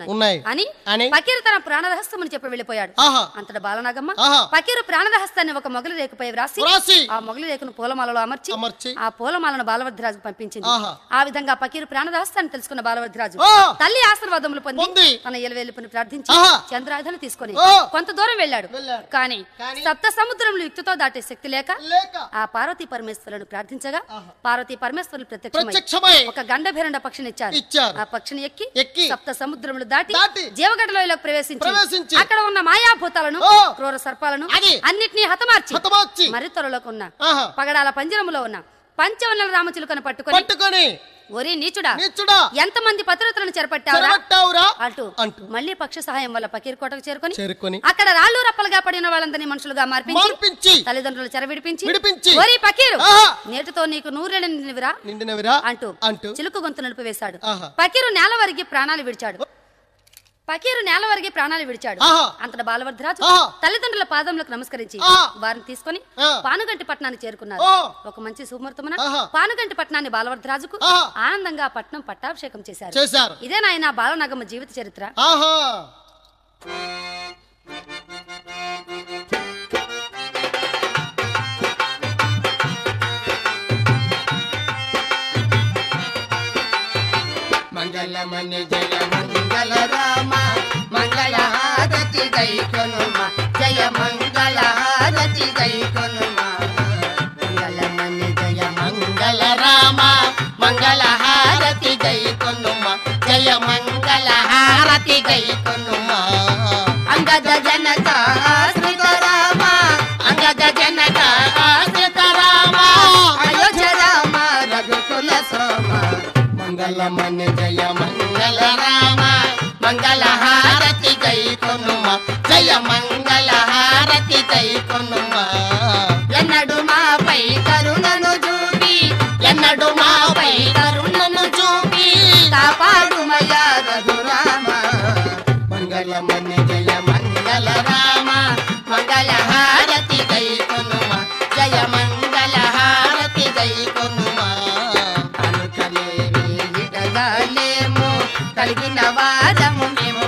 ఉన్నాయి అని అని? పకీరు తన ప్రాణరహస్యమని చెప్పి వెళ్ళిపోయాడు ఆహా అంతట బాలనాగమ్మ ఆహా. పకీరు ప్రాణరహస్యాన్ని ఒక మొగలి రేకుపై వ్రాసి వ్రాసి. ఆ మొగలి రేకును పూలమాలలో అమర్చి అమర్చి. ఆ పూలమాలను బాలవర్ధిరాజుకు పంపించింది ఆహా. ఆ విధంగా పకీరు ప్రాణరహస్యాన్ని తెలుసుకున్న బాలవర్ధిరాజు ఆ. తల్లి ఆశీర్వాదములు పొంది పొంది. తన ఎలువెల్లుపుని ప్రార్థించి ఆహా. చంద్రాయుధాన్ని తీసుకొని ఆ. కొంత దూరం వెళ్ళాడు వెళ్ళాడు. కానీ కానీ? సప్త సముద్రములు యుక్తితో దాటే శక్తి లేక లేక ఆ పార్వతీ పరమేశ్వరులను ప్రార్థించగా ఆహా. పార్వతీ పరమేశ్వరులు ప్రత్యక్షమై ప్రత్యక్షమై ఒక గండభేరండ పక్షిని ఇచ్చారు ఇచ్చారు. ఆ పక్షిని ఎక్కి ఎక్కి సప్త సముద్రములు దాటి దాటి జీవగడ్డ లోయలోకి ప్రవేశించి ప్రవేశించి అక్కడ ఉన్న మాయాభూతాలను ఓ. క్రూర సర్పాలను అది. అన్నిటినీ హతమార్చి హతమార్చి మరి త్వరలోకి ఉన్న ఆహా పగడాల పంజరములో ఉన్న పంచవన్నల రామచిలుకను పట్టుకొని పట్టుకొని ఒరి నీచుడా నిచ్చుడా ఎంతమంది పతిరతులను చెరపట్టావురా చెరబట్టావురా అంటూ అంటూ మళ్ళీ పక్ష సహాయం వల్ల పకీర్ కోటకు చేరుకొని చేరుకొని అక్కడ రాళ్ళు రప్పలుగా పడిన వాళ్ళందరినీ మనుషులుగా మార్పించి మార్పించి తల్లిదండ్రులు చెర విడిపించి విడిపించి ఓరి పకీరు ఆహా. నేటితో నీకు నూరేళ్ళనివిరా నిండినవిరా అంటూ అంటూ చిలుకు గొంతు నిలిపివేశాడు ఆహా. పకీరు నేల వరిగి ప్రాణాలు విడిచాడు పకీరు నేల వరిగి ప్రాణాలు విడిచాడు ఆహా. అంతట బాలవర్ధరాజు ఆహా. తల్లిదండ్రుల పాదములకు నమస్కరించి ఆహా. వారిని తీసుకొని ఆ. పానుగంటి పట్టణానికి చేరుకున్నారు ఓ. ఒక మంచి సుముహూర్తమున ఆహా. పానుగంటి పట్టణాన్ని బాలవర్ధరాజుకు ఆహా. ఆనందంగా పట్నం పట్టాభిషేకం చేశారు చేశారు ఇదే నాయన బాలనగమ్మ జీవిత చరిత్ర ఆహా మంగళమని జయ మంగళ రామ మంగళ హారతి గై కొనుమ జయ మంగళ హారతి గై కొనుమ మంగళమని జయ మంగళ రామ మంగళ హారతి గై కొనుమ జయ మంగళ హారతి గై కొనుమ అంగద జనక ఆశ్రిత రామ అంగద జనక ఆశ్రిత రామ అయోధ్య రామ రఘుకుల సోమ మంగళమని జయ మంగళ రామ మంగళ హారతి గై కొనుమ జయ మంగళ హారతి గై కొనుమ ఎన్నడు మాపై కరుణను చూపి ఎన్నడు మాపై కరుణను చూపి కాపాడుమయా రఘురామ మంగళమని జయ మంగళ రామ మంగళ హారతి గై కొనుమ జయ మంగళ హారతి గై కొనుమ కనుకలేవి ఇడగాలేము కలిగిన వారము మేము